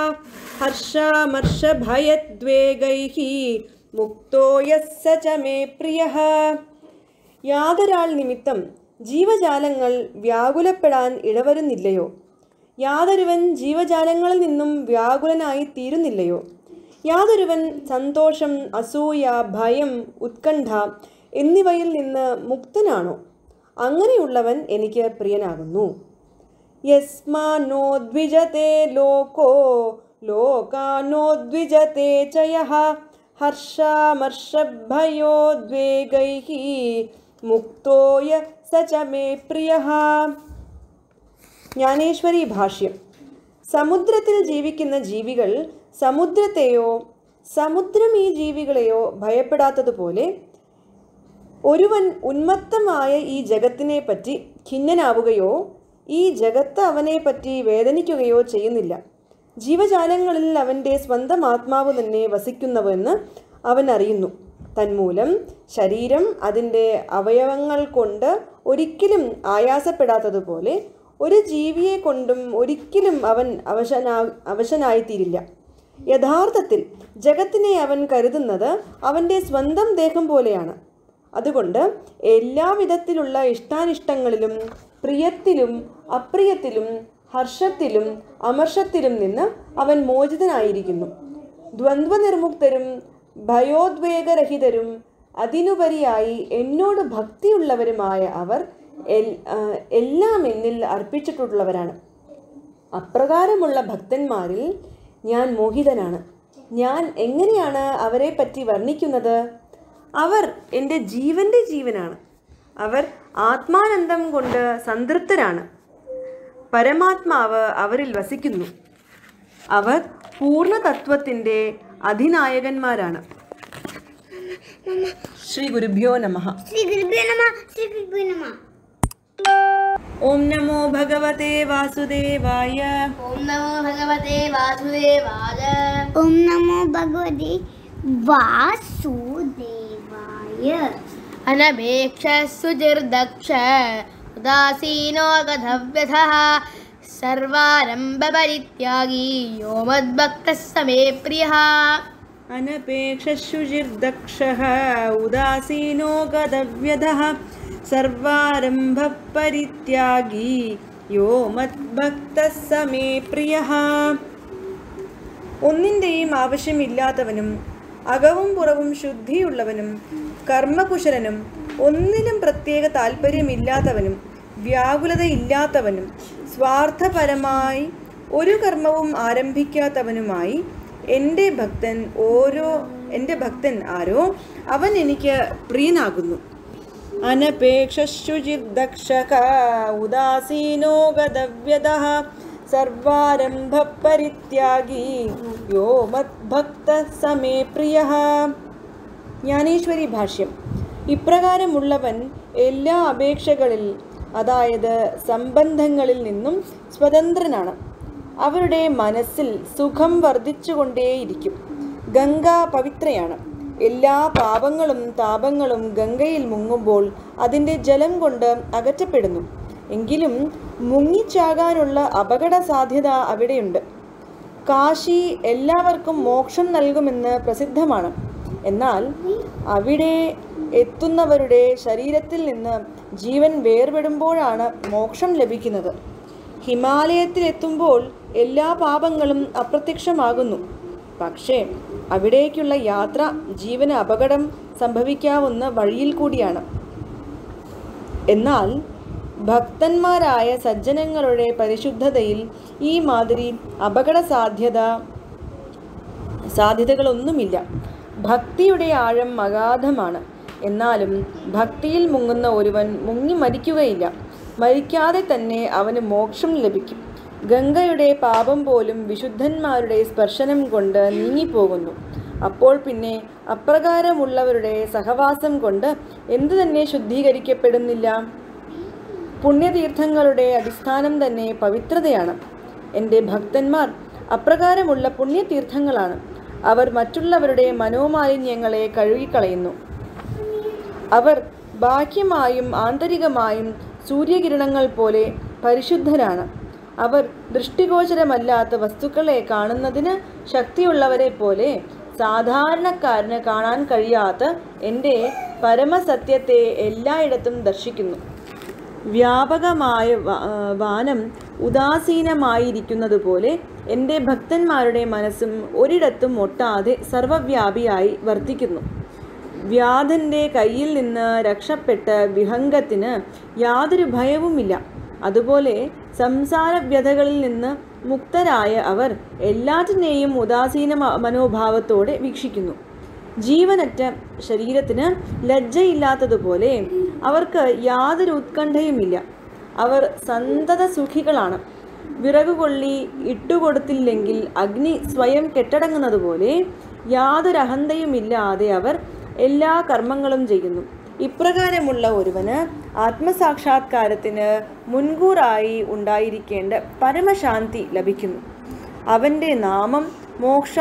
हर्षामर्षभयद्वेगैः മുക്തോ യസ്സ ച മേ പ്രിയഃ യാതൊരാൾ നിമിത്തം ജീവജാലങ്ങൾ വ്യാകുലപ്പെടാൻ ഇടവരുന്നില്ലയോ യാതൊരുവൻ ജീവജാലങ്ങളിൽ നിന്നും വ്യാകുലനായി തീരുന്നില്ലയോ യാതൊരുവൻ സന്തോഷം അസൂയ ഭയം ഉത്കണ്ഠ എന്നിവയിൽ നിന്ന് മുക്തനാണോ അങ്ങനെയുള്ളവൻ എനിക്ക് പ്രിയനാകുന്നു യസ്മാനോദ്വിജത്തെ ലോകോ ലോകാനോദ്വിജത്തെ ച യഃ ഹർഷാമർഷഭയോദ്വേഗൈः മുക്തോ യ സ ച മേ പ്രിയഃ ജ്ഞാനേശ്വരി ഭാഷ്യം സമുദ്രത്തിൽ ജീവിക്കുന്ന ജീവികൾ സമുദ്രത്തെയോ സമുദ്രം ഈ ജീവികളെയോ ഭയപ്പെടാത്തതുപോലെ ഒരുവൻ ഉന്മത്തമായ ഈ ജഗത്തിനെ പറ്റി ഖിന്നനാവുകയോ ഈ ജഗത്ത് അവനെ പറ്റി വേദനിക്കുകയോ ചെയ്യുന്നില്ല ജീവജാലങ്ങളിൽ അവൻ്റെ സ്വന്തം ആത്മാവ് തന്നെ വസിക്കുന്നുവെന്ന് അവൻ അറിയുന്നു തന്മൂലം ശരീരം അതിൻ്റെ അവയവങ്ങൾ കൊണ്ട് ഒരിക്കലും ആയാസപ്പെടാത്തതുപോലെ ഒരു ജീവിയെ കൊണ്ടും ഒരിക്കലും അവൻ അവശനാ അവശനായിത്തീരില്ല യഥാർത്ഥത്തിൽ ജഗത്തിനെ അവൻ കരുതുന്നത് അവൻ്റെ സ്വന്തം ദേഹം പോലെയാണ് അതുകൊണ്ട് എല്ലാവിധത്തിലുള്ള ഇഷ്ടാനിഷ്ടങ്ങളിലും പ്രിയത്തിലും അപ്രിയത്തിലും ഹർഷത്തിലും അമർഷത്തിലും നിന്ന് അവൻ മോചിതനായിരിക്കുന്നു ദ്വന്ദ്വനിർമുക്തരും ഭയോദ്വേഗരഹിതരും അതിനുപരിയായി എന്നോട് ഭക്തിയുള്ളവരുമായ അവർ എൽ- ആ, എല്ലാം എന്നിൽ അർപ്പിച്ചിട്ടുള്ളവരാണ് അപ്രകാരമുള്ള ഭക്തന്മാരിൽ ഞാൻ മോഹിതനാണ് ഞാൻ എങ്ങനെയാണ് അവരെ പറ്റി വർണ്ണിക്കുന്നത് അവർ എൻ്റെ ജീവൻ്റെ ജീവനാണ് അവർ ആത്മാനന്ദം കൊണ്ട് സംതൃപ്തരാണ് പരമാത്മാവ് അവരിൽ വസിക്കുന്നു അവർ പൂർണ്ണതത്വത്തിൻ്റെ അധിനായകന്മാരാണ് ശ്രീ ഗുരുഭ്യോ നമഃ ശ്രീ ഗുരുഭ്യോ നമ ശ്രീ ഗുരുഭ്യോ നമ ഓം നമോ ഭഗവതേ വാസുദേവായ ॐ नमो भगवते वासुदेवाय ഓം നമോ ഭഗവതി വാസുദേവായ अनपेक्षः सुचिर्दक्ष उदासीनो गधव्यथः सर्वारम्भपरित्यागी यो मद्भक्तः स मे प्रियः अनपेक्षशुचिर्दक्षः उदासीनो गदव्यधः सर्वारम्भपरित्यागी യോ മദ്ഭക്തഃ സ മേ പ്രിയഃ ഒന്നിൻ്റെയും ആവശ്യമില്ലാത്തവനും അകവും പുറവും ശുദ്ധിയുള്ളവനും കർമ്മകുശലനും ഒന്നിനും പ്രത്യേക താല്പര്യമില്ലാത്തവനും വ്യാകുലതയില്ലാത്തവനും സ്വാർത്ഥപരമായി ഒരു കർമ്മവും ആരംഭിക്കാത്തവനുമായി എൻ്റെ ഭക്തൻ ഓരോ എൻ്റെ ഭക്തൻ ആരോ അവൻ എനിക്ക് പ്രിയനാകുന്നു അനപേക്ഷശുചിർദക്ഷക ഉദാസീനോ ഗതവ്യതഃ സർവാരംഭപരിത്യാഗി യോ മദ്ഭക്ത സമേ പ്രിയ ജ്ഞാനേശ്വരി ഭാഷ്യം ഇപ്രകാരമുള്ളവൻ എല്ലാ അപേക്ഷകളിൽ അതായത് സംബന്ധങ്ങളിൽ നിന്നും സ്വതന്ത്രനാണ് അവരുടെ മനസ്സിൽ സുഖം വർദ്ധിച്ചുകൊണ്ടേയിരിക്കും ഗംഗ പവിത്രയാണ് എല്ലാ പാപങ്ങളും താപങ്ങളും ഗംഗയിൽ മുങ്ങുമ്പോൾ അതിൻ്റെ ജലം കൊണ്ട് അകറ്റപ്പെടുന്നു എങ്കിലും മുങ്ങിച്ചാകാനുള്ള അപകട സാധ്യത അവിടെയുണ്ട് കാശി എല്ലാവർക്കും മോക്ഷം നൽകുമെന്ന് പ്രസിദ്ധമാണ് എന്നാൽ അവിടെ എത്തുന്നവരുടെ ശരീരത്തിൽ നിന്ന് ജീവൻ വേർപെടുമ്പോഴാണ് മോക്ഷം ലഭിക്കുന്നത് ഹിമാലയത്തിലെത്തുമ്പോൾ എല്ലാ പാപങ്ങളും അപ്രത്യക്ഷമാകുന്നു പക്ഷേ അവിടേക്കുള്ള യാത്ര ജീവന് അപകടം സംഭവിക്കാവുന്ന വഴിയിൽ കൂടിയാണ് എന്നാൽ ഭക്തന്മാരായ സജ്ജനങ്ങളുടെ പരിശുദ്ധതയിൽ ഈ മാതിരി അപകട സാധ്യത സാധ്യതകളൊന്നുമില്ല ഭക്തിയുടെ ആഴം അഗാധമാണ് എന്നാലും ഭക്തിയിൽ മുങ്ങുന്ന ഒരുവൻ മുങ്ങി മരിക്കുകയില്ല മരിക്കാതെ തന്നെ അവന് മോക്ഷം ലഭിക്കും ഗംഗയുടെ പാപം പോലും വിശുദ്ധന്മാരുടെ സ്പർശനം കൊണ്ട് നീങ്ങിപ്പോകുന്നു അപ്പോൾ പിന്നെ അപ്രകാരമുള്ളവരുടെ സഹവാസം കൊണ്ട് എന്തു തന്നെ ശുദ്ധീകരിക്കപ്പെടുന്നില്ല പുണ്യതീർത്ഥങ്ങളുടെ അടിസ്ഥാനം തന്നെ പവിത്രതയാണ് എൻ്റെ ഭക്തന്മാർ അപ്രകാരമുള്ള പുണ്യതീർത്ഥങ്ങളാണ് അവർ മറ്റുള്ളവരുടെ മനോമാലിന്യങ്ങളെ കഴുകിക്കളയുന്നു അവർ ബാഹ്യമായും ആന്തരികമായും സൂര്യകിരണങ്ങൾ പോലെ പരിശുദ്ധരാണ് അവർ ദൃഷ്ടിഗോചരമല്ലാത്ത വസ്തുക്കളെ കാണുന്നതിന് ശക്തിയുള്ളവരെ പോലെ സാധാരണക്കാരന് കാണാൻ കഴിയാത്ത എൻ്റെ പരമസത്യത്തെ എല്ലായിടത്തും ദർശിക്കുന്നു വ്യാപകമായ വ- ആ, വാനം ഉദാസീനമായിരിക്കുന്നത് പോലെ എൻ്റെ ഭക്തന്മാരുടെ മനസ്സും ഒരിടത്തും ഒട്ടാതെ സർവവ്യാപിയായി വർത്തിക്കുന്നു വ്യാധൻ്റെ കയ്യിൽ നിന്ന് രക്ഷപ്പെട്ട വിഹംഗത്തിന് യാതൊരു ഭയവുമില്ല അതുപോലെ സംസാര വ്യഥകളിൽ നിന്ന് മുക്തരായ അവർ എല്ലാറ്റിനെയും ഉദാസീന മ- മനോഭാവത്തോടെ വീക്ഷിക്കുന്നു ജീവനറ്റ ശരീരത്തിന് ലജ്ജയില്ലാത്തതുപോലെ അവർക്ക് യാതൊരു ഉത്കണ്ഠയുമില്ല അവർ സന്തത സുഖികളാണ് വിറകുകൊള്ളി ഇട്ടുകൊടുത്തില്ലെങ്കിൽ അഗ്നി സ്വയം കെട്ടടങ്ങുന്നതുപോലെ യാതൊരു അഹന്തയുമില്ലാതെ അവർ എല്ലാ കർമ്മങ്ങളും ചെയ്യുന്നു ഇപ്രകാരമുള്ള ഒരുവന് ആത്മസാക്ഷാത്കാരത്തിന് മുൻകൂറായി ഉണ്ടായിരിക്കേണ്ട പരമശാന്തി ലഭിക്കുന്നു അവൻ്റെ നാമം മോക്ഷ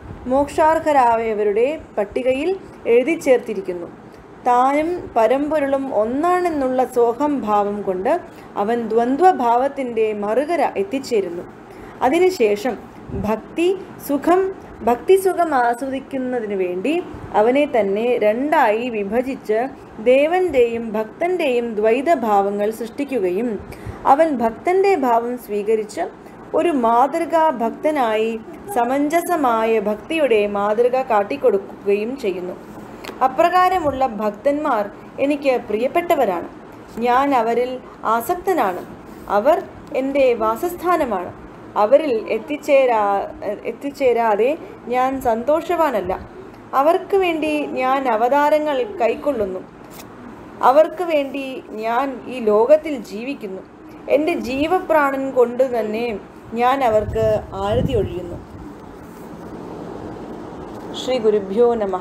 മോക്ഷാർഹരായവരുടെ പട്ടികയിൽ എഴുതി ചേർത്തിരിക്കുന്നു താനും പരമ്പൊരുളും ഒന്നാണെന്നുള്ള സോഹം ഭാവം കൊണ്ട് അവൻ ദ്വന്ദ്വഭാവത്തിൻ്റെ മറുകര എത്തിച്ചേരുന്നു അതിനുശേഷം ഭക്തി സുഖം ഭക്തി സുഖം ആസ്വദിക്കുന്നതിന് വേണ്ടി അവനെ തന്നെ രണ്ടായി വിഭജിച്ച് ദേവന്റെയും ഭക്തന്റെയും ദ്വൈതഭാവങ്ങൾ സൃഷ്ടിക്കുകയും അവൻ ഭക്തന്റെ ഭാവം സ്വീകരിച്ച് ഒരു മാതൃകാ ഭക്തനായി സമഞ്ജസമായ ഭക്തിയുടെ മാതൃക കാട്ടിക്കൊടുക്കുകയും ചെയ്യുന്നു അപ്രകാരമുള്ള ഭക്തന്മാർ എനിക്ക് പ്രിയപ്പെട്ടവരാണ് ഞാൻ അവരിൽ ആസക്തനാണ് അവർ എൻ്റെ വാസസ്ഥാനമാണ് അവരിൽ എത്തിച്ചേരാ എത്തിച്ചേരാതെ ഞാൻ സന്തോഷവാനല്ല അവർക്ക് വേണ്ടി ഞാൻ അവതാരങ്ങൾ കൈക്കൊള്ളുന്നു അവർക്ക് വേണ്ടി ഞാൻ ഈ ലോകത്തിൽ ജീവിക്കുന്നു എൻ്റെ ജീവപ്രാണൻ കൊണ്ട് തന്നെ ഞാൻ അവർക്ക് ആരതി ഒഴിയുന്നു ശ്രീ ഗുരുഭ്യോ നമഃ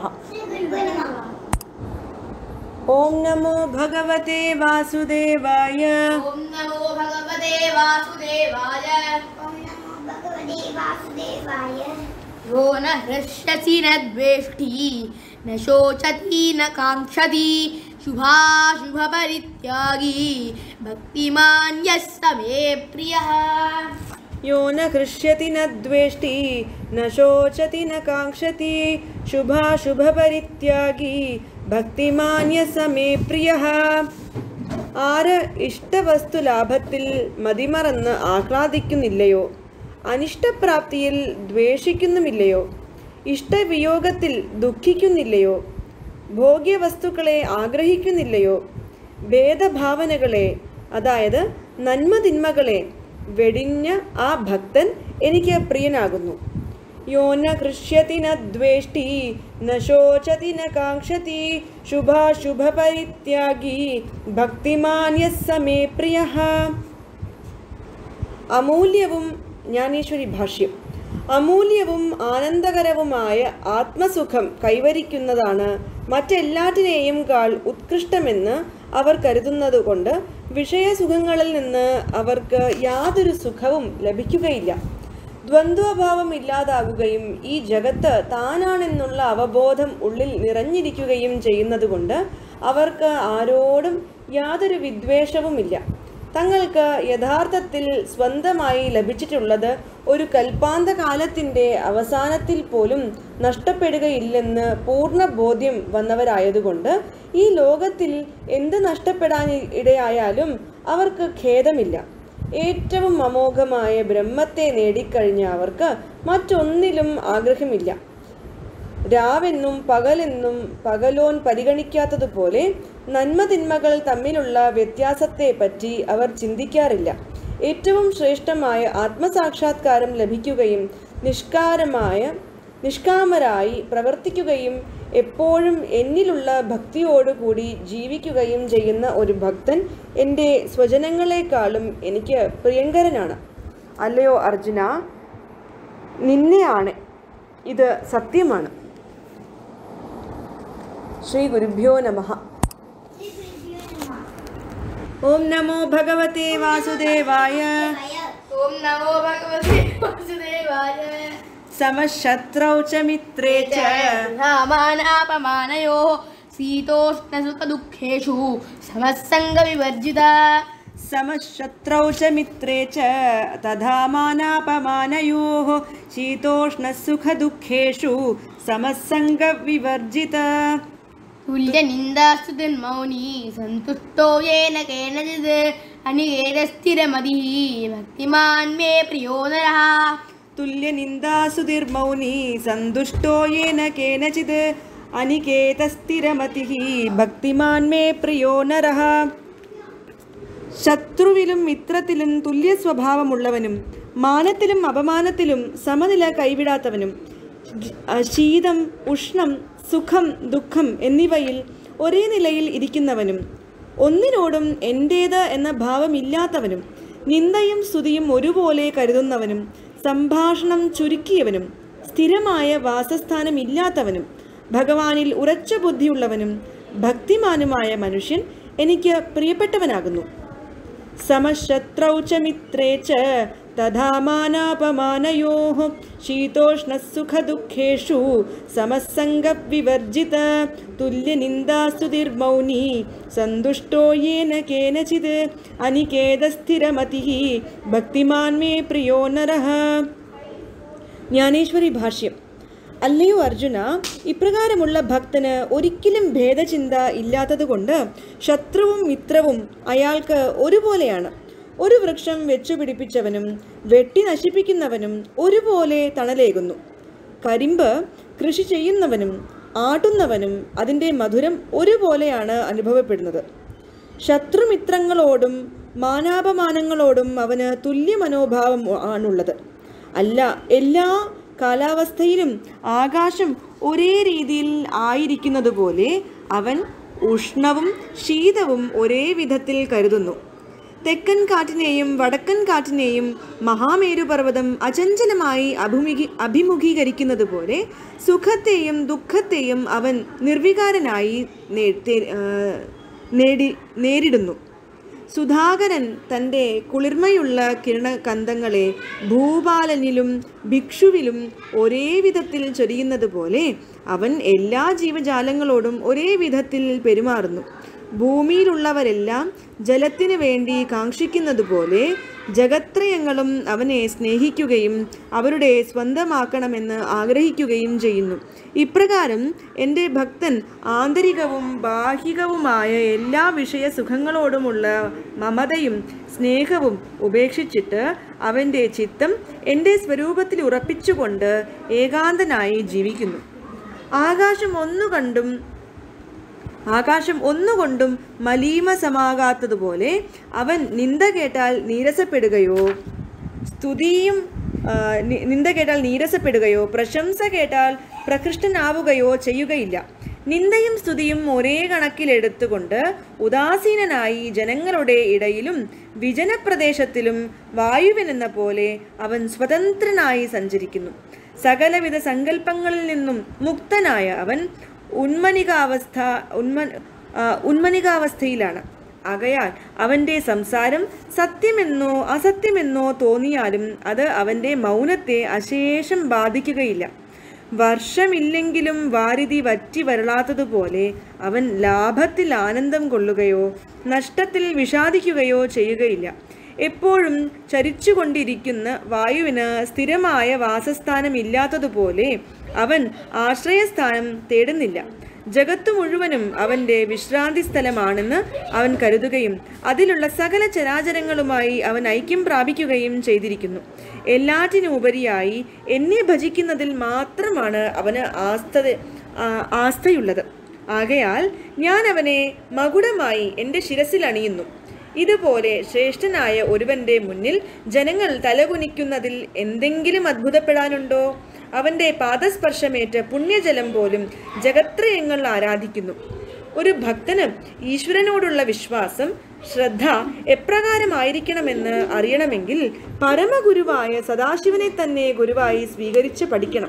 ഓം നമോ ഭഗവതേ വാസുദേവായ ॐ नमो भगवते वासुदेवाय ഓം നമോ ഭഗവതേ വാസുദേവായ यो न हृष्यसि न द्वेष्टि न शोचति न काङ्क्षति शुभाशुभपरित्यागी भक्तिमान् यः स मे प्रियः यो न हृष्यति न द्वेष्टि न शोचति न काङ्क्षति शुभाशുഭപരിത്യാഗി ഭക്തിമാന്യ സമേ പ്രിയ ആര് ഇഷ്ടവസ്തു ലാഭത്തിൽ മതിമറന്ന് ആഹ്ലാദിക്കുന്നില്ലയോ അനിഷ്ടപ്രാപ്തിയിൽ ദ്വേഷിക്കുന്നുമില്ലയോ ഇഷ്ടവിയോഗത്തിൽ ദുഃഖിക്കുന്നില്ലയോ ഭോഗ്യവസ്തുക്കളെ ആഗ്രഹിക്കുന്നില്ലയോ ഭേദഭാവനകളെ അതായത് നന്മതിന്മകളെ വെടിഞ്ഞ ആ ഭക്തൻ എനിക്ക് പ്രിയനാകുന്നു യോ ന കൃഷ്യതി ന ദ്വേഷ്ടി ന ശോചതി ന കാക്ഷതി ശുഭാശുഭപരിത്യാഗി ഭക്തിമാന്യ സമേ പ്രിയ അമൂല്യവും ജ്ഞാനേശ്വരി ഭാഷ്യം അമൂല്യവും ആനന്ദകരവുമായ ആത്മസുഖം കൈവരിക്കുന്നതാണ് മറ്റെല്ലാറ്റിനെയും കാൾ ഉത്കൃഷ്ടമെന്ന് അവർ കരുതുന്നതുകൊണ്ട് വിഷയസുഖങ്ങളിൽ നിന്ന് അവർക്ക് യാതൊരു സുഖവും ലഭിക്കുകയില്ല ദ്വന്ദ്വഭാവം ഇല്ലാതാകുകയും ഈ ജഗത്ത് താനാണെന്നുള്ള അവബോധം ഉള്ളിൽ നിറഞ്ഞിരിക്കുകയും ചെയ്യുന്നതുകൊണ്ട് അവർക്ക് ആരോടും യാതൊരു വിദ്വേഷവുമില്ല തങ്ങൾക്ക് യഥാർത്ഥത്തിൽ സ്വന്തമായി ലഭിച്ചിട്ടുള്ളത് ഒരു കൽപ്പാന്ത കാലത്തിൻ്റെ അവസാനത്തിൽ പോലും നഷ്ടപ്പെടുകയില്ലെന്ന് പൂർണ്ണ ബോധ്യം വന്നവരായതുകൊണ്ട് ഈ ലോകത്തിൽ എന്ത് നഷ്ടപ്പെടാൻ ഇടയായാലും അവർക്ക് ഖേദമില്ല ഏറ്റവും അമോഘമായ ബ്രഹ്മത്തെ നേടിക്കഴിഞ്ഞ അവർക്ക് മറ്റൊന്നിലും ആഗ്രഹമില്ല രാവെന്നും പകലെന്നും പകലോൻ പരിഗണിക്കാത്തതുപോലെ നന്മതിന്മകൾ തമ്മിലുള്ള വ്യത്യാസത്തെ പറ്റി അവർ ചിന്തിക്കാറില്ല ഏറ്റവും ശ്രേഷ്ഠമായ ആത്മസാക്ഷാത്കാരം ലഭിക്കുകയും നിഷ്കാരമായ നിഷ്കാമരായി പ്രവർത്തിക്കുകയും എപ്പോഴും എന്നിലുള്ള ഭക്തിയോടുകൂടി ജീവിക്കുകയും ചെയ്യുന്ന ഒരു ഭക്തൻ എൻ്റെ സ്വജനങ്ങളെക്കാളും എനിക്ക് പ്രിയങ്കരനാണ് അല്ലയോ അർജുന നിന്നെയാണ് ഇത് സത്യമാണ് ശ്രീ ഗുരുഭ്യോ നമ ഓം നമോ ഭഗവത്തെ വാസുദേവായ ॐ नमो भगवते वासुदेवाय സമശത്രൗ ച മിത്രേ ച रामानापमानयोः शीतोष्णसुखदुःखेषु समस्सङ्गविवर्जिता समशत्रौ च मित्रे च तथा मानापमानयोः शीतोष्णसुखदुःखेषु समस्सङ्गविवर्जित तुल्यनिन्दास्तु दुर्मौनी सन्तुष्टो येन केनचित् अनिकेतस्थिरमतिः भक्तिमान् मे प्रियो नरः तुल्यनिन्दासुधिर्मौनी सन्तुष्टो येन केनचित् അനികേതസ്ഥിരമതിഃ ഭക്തിമാൻ മേ പ്രിയോ നരഃ ശത്രുവിലും മിത്രത്തിലും തുല്യ സ്വഭാവമുള്ളവനും മാനത്തിലും അപമാനത്തിലും സമനില കൈവിടാത്തവനും ആ, ശീതം ഉഷ്ണം സുഖം ദുഃഖം എന്നിവയിൽ ഒരേ നിലയിൽ ഇരിക്കുന്നവനും ഒന്നിനോടും എൻ്റേത് എന്ന ഭാവമില്ലാത്തവനും നിന്ദയും സ്തുതിയും ഒരുപോലെ കരുതുന്നവനും സംഭാഷണം ചുരുക്കിയവനും സ്ഥിരമായ വാസസ്ഥാനമില്ലാത്തവനും ഭഗവാനിൽ ഉറച്ച ബുദ്ധിയുള്ളവനും ഭക്തിമാനുമായ മനുഷ്യൻ എനിക്ക് പ്രിയപ്പെട്ടവനാകുന്നു സമശത്രൗ ച മിത്രേ ച തഥാ മാനാപമാനയോः ശീതോഷ്ണസുഖദുഃഖേഷു സമസ്സംഗവിവർജിത തുല്യനിന്ദാസ്തുതിർമൗനി സന്തുഷ്ടോ യേന കേനചിത് അനികേതസ്ഥിരമതിः ഭക്തിമാൻ മേ പ്രിയോ നരഃ ജ്ഞാനേശ്വരി ഭാഷ്യം അല്ലയോ അർജുന ഇപ്രകാരമുള്ള ഭക്തന് ഒരിക്കലും ഭേദചിന്ത ഇല്ലാത്തതുകൊണ്ട് ശത്രുവും മിത്രവും അയാൾക്ക് ഒരുപോലെയാണ് ഒരു വൃക്ഷം വെച്ചുപിടിപ്പിച്ചവനും വെട്ടി നശിപ്പിക്കുന്നവനും ഒരുപോലെ തണലേകുന്നു കരിമ്പ് കൃഷി ചെയ്യുന്നവനും ആട്ടുന്നവനും അതിൻ്റെ മധുരം ഒരുപോലെയാണ് അനുഭവപ്പെടുന്നത് ശത്രുമിത്രങ്ങളോടും മാനാപമാനങ്ങളോടും അവന് തുല്യ മനോഭാവം ആണുള്ളത് അല്ല എല്ലാ കാലാവസ്ഥയിലും ആകാശം ഒരേ രീതിയിൽ ആയിരിക്കുന്നത് പോലെ അവൻ ഉഷ്ണവും ശീതവും ഒരേ വിധത്തിൽ കരുതുന്നു തെക്കൻ കാറ്റിനെയും വടക്കൻ കാറ്റിനെയും മഹാമേരുപർവ്വതം അചഞ്ചലമായി അഭിമുഖി അഭിമുഖീകരിക്കുന്നത് പോലെ സുഖത്തെയും ദുഃഖത്തെയും അവൻ നിർവികാരനായി നേ- തേ- ആ, നേടി നേരിടുന്നു സുധാകരൻ തൻ്റെ കുളിർമയുള്ള കിരണകന്ധങ്ങളെ ഭൂപാലനിലും ഭിക്ഷുവിലും ഒരേ വിധത്തിൽ ചൊരിയുന്നത് പോലെ അവൻ എല്ലാ ജീവജാലങ്ങളോടും ഒരേ വിധത്തിൽ പെരുമാറുന്നു ഭൂമിയിലുള്ളവരെല്ലാം ജലത്തിന് വേണ്ടി കാക്ഷിക്കുന്നതുപോലെ ജഗത്രയങ്ങളും അവനെ സ്നേഹിക്കുകയും അവരുടെ സ്വന്തമാക്കണമെന്ന് ആഗ്രഹിക്കുകയും ചെയ്യുന്നു ഇപ്രകാരം എൻ്റെ ഭക്തൻ ആന്തരികവും ബാഹികവുമായ എല്ലാ വിഷയ സുഖങ്ങളോടുമുള്ള മമതയും സ്നേഹവും ഉപേക്ഷിച്ചിട്ട് അവൻ്റെ ചിത്തം എൻ്റെ സ്വരൂപത്തിൽ ഉറപ്പിച്ചുകൊണ്ട് ഏകാന്തനായി ജീവിക്കുന്നു ആകാശം ഒന്നു കണ്ടും ആകാശം ഒന്നുകൊണ്ടും മലീമസമാകാത്തതുപോലെ അവൻ നിന്ദ കേട്ടാൽ നീരസപ്പെടുകയോ സ്തുതിയും ആ, നി- നിന്ദ കേട്ടാൽ നീരസപ്പെടുകയോ പ്രശംസ കേട്ടാൽ പ്രകൃഷ്ടനാവുകയോ ചെയ്യുകയില്ല നിന്ദയും സ്തുതിയും ഒരേ കണക്കിലെടുത്തുകൊണ്ട് ഉദാസീനനായി ജനങ്ങളുടെ ഇടയിലും വിജനപ്രദേശത്തിലും വായുവിനെന്ന പോലെ അവൻ സ്വതന്ത്രനായി സഞ്ചരിക്കുന്നു സകലവിധ സങ്കല്പങ്ങളിൽ നിന്നും മുക്തനായ അവൻ ഉന്മനികാവസ്ഥ ഉന്മ ആ, ഉന്മനികാവസ്ഥയിലാണ് ആകയാൽ അവൻ്റെ സംസാരം സത്യമെന്നോ അസത്യമെന്നോ തോന്നിയാലും അത് അവൻ്റെ മൗനത്തെ അശേഷം ബാധിക്കുകയില്ല വർഷമില്ലെങ്കിലും വാരിധി വറ്റി വരളാത്തതുപോലെ അവൻ ലാഭത്തിൽ ആനന്ദം കൊള്ളുകയോ നഷ്ടത്തിൽ വിഷാദിക്കുകയോ ചെയ്യുകയില്ല എപ്പോഴും ചരിച്ചുകൊണ്ടിരിക്കുന്ന വായുവിന് സ്ഥിരമായ വാസസ്ഥാനമില്ലാത്തതുപോലെ അവൻ ആശ്രയസ്ഥാനം തേടുന്നില്ല ജഗത്ത് മുഴുവനും അവൻ്റെ വിശ്രാന്തി സ്ഥലമാണെന്ന് അവൻ കരുതുകയും അതിലുള്ള സകല ചരാചരങ്ങളുമായി അവൻ ഐക്യം പ്രാപിക്കുകയും ചെയ്തിരിക്കുന്നു എല്ലാറ്റിനുപരിയായി എന്നെ ഭജിക്കുന്നതിൽ മാത്രമാണ് അവന് ആസ്ഥ ആ, ആസ്ഥയുള്ളത് ആകയാൽ ഞാൻ അവനെ മകുടമായി എൻ്റെ ശിരസിൽ അണിയുന്നു ഇതുപോലെ ശ്രേഷ്ഠനായ ഒരുവന്റെ മുന്നിൽ ജനങ്ങൾ തലകുനിക്കുന്നതിൽ എന്തെങ്കിലും അത്ഭുതപ്പെടാനുണ്ടോ അവന്റെ പാദസ്പർശമേറ്റ് പുണ്യജലം പോലും ജഗത്രയങ്ങൾ ആരാധിക്കുന്നു ഒരു ഭക്തന് ഈശ്വരനോടുള്ള വിശ്വാസം ശ്രദ്ധ എപ്രകാരമായിരിക്കണമെന്ന് അറിയണമെങ്കിൽ പരമഗുരുവായ സദാശിവനെ തന്നെ ഗുരുവായി സ്വീകരിച്ച് പഠിക്കണം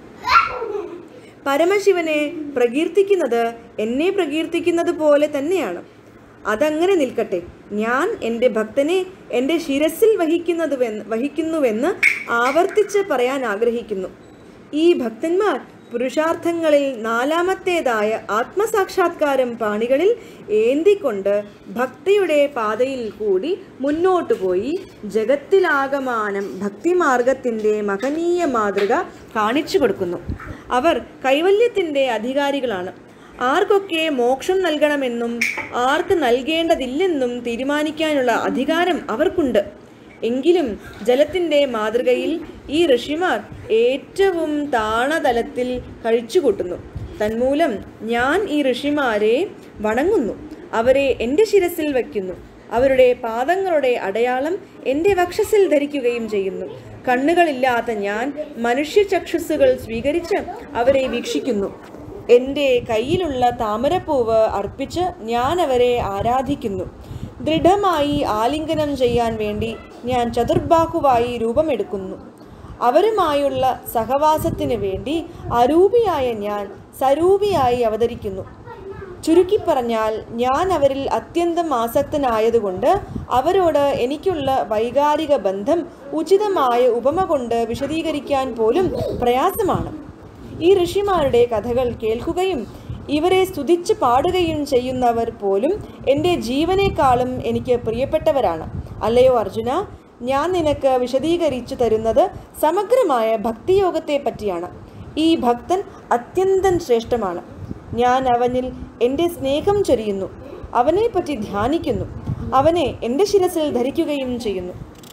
പരമശിവനെ പ്രകീർത്തിക്കുന്നത് എന്നെ പ്രകീർത്തിക്കുന്നത് പോലെ തന്നെയാണ് അതങ്ങനെ നിൽക്കട്ടെ ഞാൻ എൻ്റെ ഭക്തനെ എൻ്റെ ശിരസിൽ വഹിക്കുന്നതുവെന്ന് വഹിക്കുന്നുവെന്ന് ആവർത്തിച്ച് പറയാൻ ആഗ്രഹിക്കുന്നു ഈ ഭക്തന്മാർ പുരുഷാർത്ഥങ്ങളിൽ നാലാമത്തേതായ ആത്മസാക്ഷാത്കാരം പാണികളിൽ ഏന്തിക്കൊണ്ട് ഭക്തിയുടെ പാതയിൽ കൂടി മുന്നോട്ടു പോയി ജഗത്തിലാകമാനം ഭക്തിമാർഗത്തിൻ്റെ മഹനീയ മാതൃക കാണിച്ചു കൊടുക്കുന്നു അവർ കൈവല്യത്തിൻ്റെ അധികാരികളാണ് ആർക്കൊക്കെ മോക്ഷം നൽകണമെന്നും ആർക്ക് നൽകേണ്ടതില്ലെന്നും തീരുമാനിക്കാനുള്ള അധികാരം അവർക്കുണ്ട് എങ്കിലും ജലത്തിൻ്റെ മാതൃകയിൽ ഈ ഋഷിമാർ ഏറ്റവും താണതലത്തിൽ കഴിച്ചുകൂട്ടുന്നു തന്മൂലം ഞാൻ ഈ ഋഷിമാരെ വണങ്ങുന്നു അവരെ എൻ്റെ ശിരസിൽ വയ്ക്കുന്നു അവരുടെ പാദങ്ങളുടെ അടയാളം എൻ്റെ വക്ഷസിൽ ധരിക്കുകയും ചെയ്യുന്നു കണ്ണുകളില്ലാത്ത ഞാൻ മനുഷ്യചക്ഷുസ്സുകൾ സ്വീകരിച്ച് അവരെ വീക്ഷിക്കുന്നു എൻ്റെ കയ്യിലുള്ള താമരപ്പൂവ് അർപ്പിച്ച് ഞാൻ അവരെ ആരാധിക്കുന്നു ദൃഢമായി ആലിംഗനം ചെയ്യാൻ വേണ്ടി ഞാൻ ചതുർബാഹുവായി രൂപമെടുക്കുന്നു അവരുമായുള്ള സഹവാസത്തിന് വേണ്ടി അരൂപിയായ ഞാൻ സരൂപിയായി അവതരിക്കുന്നു ചുരുക്കി പറഞ്ഞാൽ ഞാൻ അവരിൽ അത്യന്തം ആസക്തനായതുകൊണ്ട് അവരോട് എനിക്കുള്ള വൈകാരിക ബന്ധം ഉചിതമായ ഉപമ കൊണ്ട് വിശദീകരിക്കാൻ പോലും പ്രയാസമാണ് ഈ ഋഷിമാരുടെ കഥകൾ കേൾക്കുകയും ഇവരെ സ്തുതിച്ച് പാടുകയും ചെയ്യുന്നവർ പോലും എൻ്റെ ജീവനേക്കാളും എനിക്ക് പ്രിയപ്പെട്ടവരാണ് അല്ലയോ അർജുന ഞാൻ നിനക്ക് വിശദീകരിച്ചു തരുന്നത് സമഗ്രമായ ഭക്തിയോഗത്തെ പറ്റിയാണ് ഈ ഭക്തൻ അത്യന്തം ശ്രേഷ്ഠമാണ് ഞാൻ അവനിൽ എൻ്റെ സ്നേഹം ചൊരിയുന്നു അവനെപ്പറ്റി ധ്യാനിക്കുന്നു അവനെ എൻ്റെ ശിരസിൽ ധരിക്കുകയും ചെയ്യുന്നു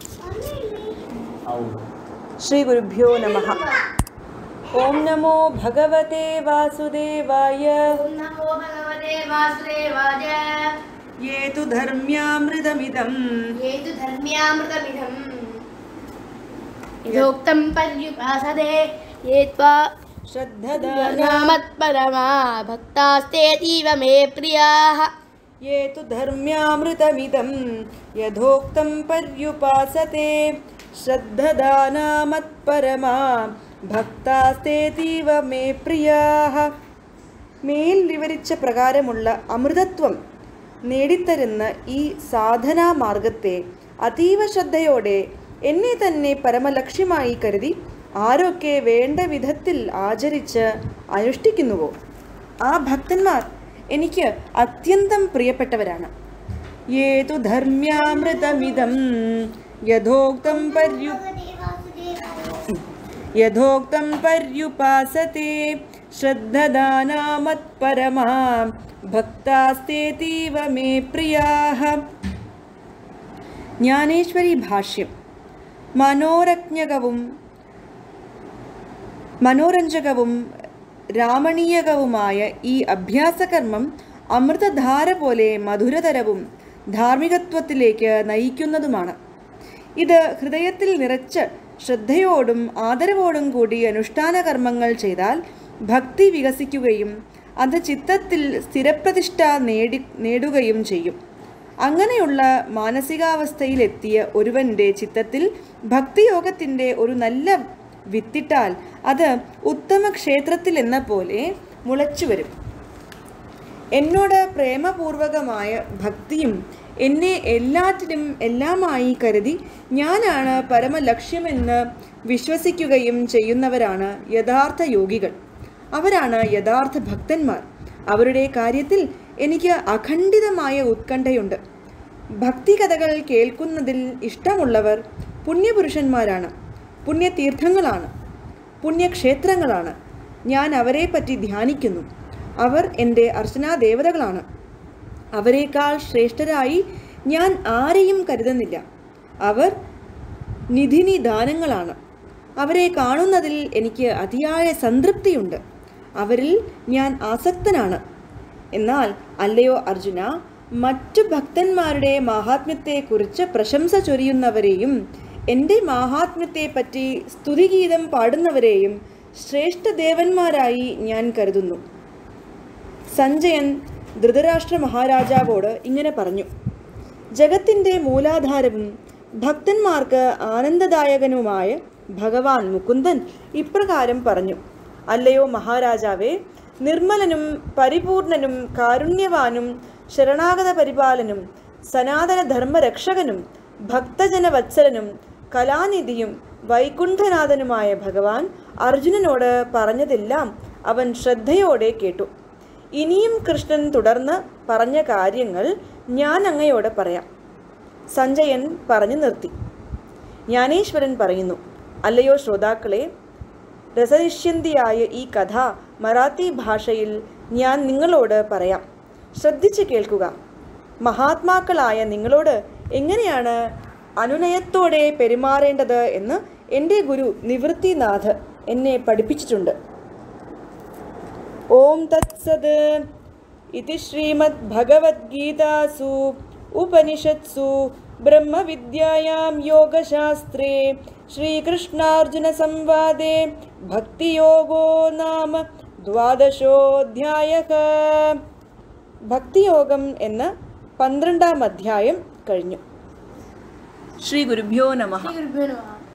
ശ്രീ ഗുരുഭ്യോ നമ ഓം നമോ ഭഗവത്തെ വാസുദേവായ ഓം നമോ ഭഗവതേ വാസുദേവായ യേ തു ധർമ്യാമൃതമിദം ഏതു ധർമ്യാമൃതമിദം യഥോക്തം പര്യുപാസതേ യേ ത്വാ ശ്രദ്ധദാന നാമത്പരമാ ഭക്താസ്തേതീവ മേ പ്രിയാः യേ തു ധർമ്യാമൃതമിദം യഥോക്തം പര്യുപാസത്തെ ശ്രദ്ധദാനാമത്പരമാ ഭക്താസ്തേതീവ മേ പ്രിയാഹ മേൽ വിവരിച്ച പ്രകാരമുള്ള അമൃതത്വം നേടിത്തരുന്ന ഈ സാധനാ മാർഗത്തെ അതീവ ശ്രദ്ധയോടെ എന്നെ തന്നെ പരമലക്ഷ്യമായി കരുതി ആരൊക്കെ വേണ്ട വിധത്തിൽ ആചരിച്ച് അനുഷ്ഠിക്കുന്നുവോ ആ ഭക്തന്മാർ എനിക്ക് അത്യന്തം പ്രിയപ്പെട്ടവരാണ് ഏതു ധർമ്യാമൃതമിതം യഥോക്തം പര്യു യഥോക്തം പര്യുപാസത്തെ ശ്രദ്ധദാനാമത്പരമാ ഭക്താസ്തേതീവ മേ പ്രിയാഹ ജ്ഞാനേശ്വരി ഭാഷ്യം മനോരജ്ഞകവും മനോരഞ്ജകവും രാമണീയകവുമായ ഈ അഭ്യാസകർമ്മം അമൃതധാര പോലെ മധുരതരവും ധാർമ്മികത്വത്തിലേക്ക് നയിക്കുന്നതുമാണ് ഇത് ഹൃദയത്തിൽ നിറച്ച് ശ്രദ്ധയോടും ആദരവോടും കൂടി അനുഷ്ഠാന കർമ്മങ്ങൾ ചെയ്താൽ ഭക്തി വികസിക്കുകയും അത് ചിത്തത്തിൽ സ്ഥിരപ്രതിഷ്ഠ നേടി നേടുകയും ചെയ്യും അങ്ങനെയുള്ള മാനസികാവസ്ഥയിലെത്തിയ ഒരുവന്റെ ചിത്തത്തിൽ ഭക്തിയോഗത്തിൻ്റെ ഒരു നല്ല വിത്തിട്ടാൽ അത് ഉത്തമ ക്ഷേത്രത്തിൽ എന്ന പോലെ മുളച്ചു വരും എന്നോട് പ്രേമപൂർവകമായ ഭക്തിയും എന്നെ എല്ലാറ്റിനും എല്ലാമായി കരുതി ഞാനാണ് പരമലക്ഷ്യമെന്ന് വിശ്വസിക്കുകയും ചെയ്യുന്നവരാണ് യഥാർത്ഥ യോഗികൾ അവരാണ് യഥാർത്ഥ ഭക്തന്മാർ അവരുടെ കാര്യത്തിൽ എനിക്ക് അഖണ്ഡിതമായ ഉത്കണ്ഠയുണ്ട് ഭക്തികഥകൾ കേൾക്കുന്നതിൽ ഇഷ്ടമുള്ളവർ പുണ്യപുരുഷന്മാരാണ് പുണ്യതീർത്ഥങ്ങളാണ് പുണ്യക്ഷേത്രങ്ങളാണ് ഞാൻ അവരെ പറ്റി ധ്യാനിക്കുന്നു അവർ എൻ്റെ അർച്ചനാ ദേവതകളാണ് അവരെക്കാൾ ശ്രേഷ്ഠരായി ഞാൻ ആരെയും കരുതുന്നില്ല അവർ നിധിനി ദാനങ്ങളാണ് അവരെ കാണുന്നതിൽ എനിക്ക് അതിയായ സംതൃപ്തിയുണ്ട് അവരിൽ ഞാൻ ആസക്തനാണ് എന്നാൽ അല്ലയോ അർജുന മറ്റു ഭക്തന്മാരുടെ മാഹാത്മ്യത്തെക്കുറിച്ച് പ്രശംസ ചൊരിയുന്നവരെയും എൻ്റെ മാഹാത്മ്യത്തെപ്പറ്റി സ്തുതിഗീതം പാടുന്നവരെയും ശ്രേഷ്ഠദേവന്മാരായി ഞാൻ കരുതുന്നു സഞ്ജയൻ ധൃതരാഷ്ട്ര മഹാരാജാവോട് ഇങ്ങനെ പറഞ്ഞു ജഗത്തിൻ്റെ മൂലാധാരവും ഭക്തന്മാർക്ക് ആനന്ദദായകനുമായ ഭഗവാൻ മുകുന്ദൻ ഇപ്രകാരം പറഞ്ഞു അല്ലയോ മഹാരാജാവേ നിർമ്മലനും പരിപൂർണനും കാരുണ്യവാനും ശരണാഗത പരിപാലനും സനാതന ധർമ്മരക്ഷകനും ഭക്തജനവത്സലനും കലാനിധിയും വൈകുണ്ഠനാഥനുമായ ഭഗവാൻ അർജുനനോട് പറഞ്ഞതെല്ലാം അവൻ ശ്രദ്ധയോടെ കേട്ടു ഇനിയും കൃഷ്ണൻ തുടർന്ന് പറഞ്ഞ കാര്യങ്ങൾ ഞാൻ അങ്ങയോട് പറയാം സഞ്ജയൻ പറഞ്ഞു നിർത്തി ജ്ഞാനേശ്വരൻ പറയുന്നു അല്ലയോ ശ്രോതാക്കളെ രസനിഷ്യന്തിയായ ഈ കഥ മറാത്തി ഭാഷയിൽ ഞാൻ നിങ്ങളോട് പറയാം ശ്രദ്ധിച്ച് കേൾക്കുക മഹാത്മാക്കളായ നിങ്ങളോട് എങ്ങനെയാണ് അനുനയത്തോടെ പെരുമാറേണ്ടത് എന്ന് എൻ്റെ ഗുരു നിവൃത്തിനാഥ് എന്നെ പഠിപ്പിച്ചിട്ടുണ്ട് ഓം തത്സത് ഇതി ശ്രീമദ്ഭഗവത്ഗീതാസു ഉപനിഷത്സു ബ്രഹ്മവിദ്യായാം യോഗശാസ്ത്രേ ശ്രീകൃഷ്ണാർജുനസംവാദേ ഭക്തിയോഗോ നാമ ദ്വാദശോധ്യായ ഭക്തിയോഗം എന്ന പന്ത്രണ്ടാം അധ്യായം കഴിഞ്ഞു ശ്രീ ഗുരുഭ്യോ നമഃ ഗുരുഭ്യോ നമഃ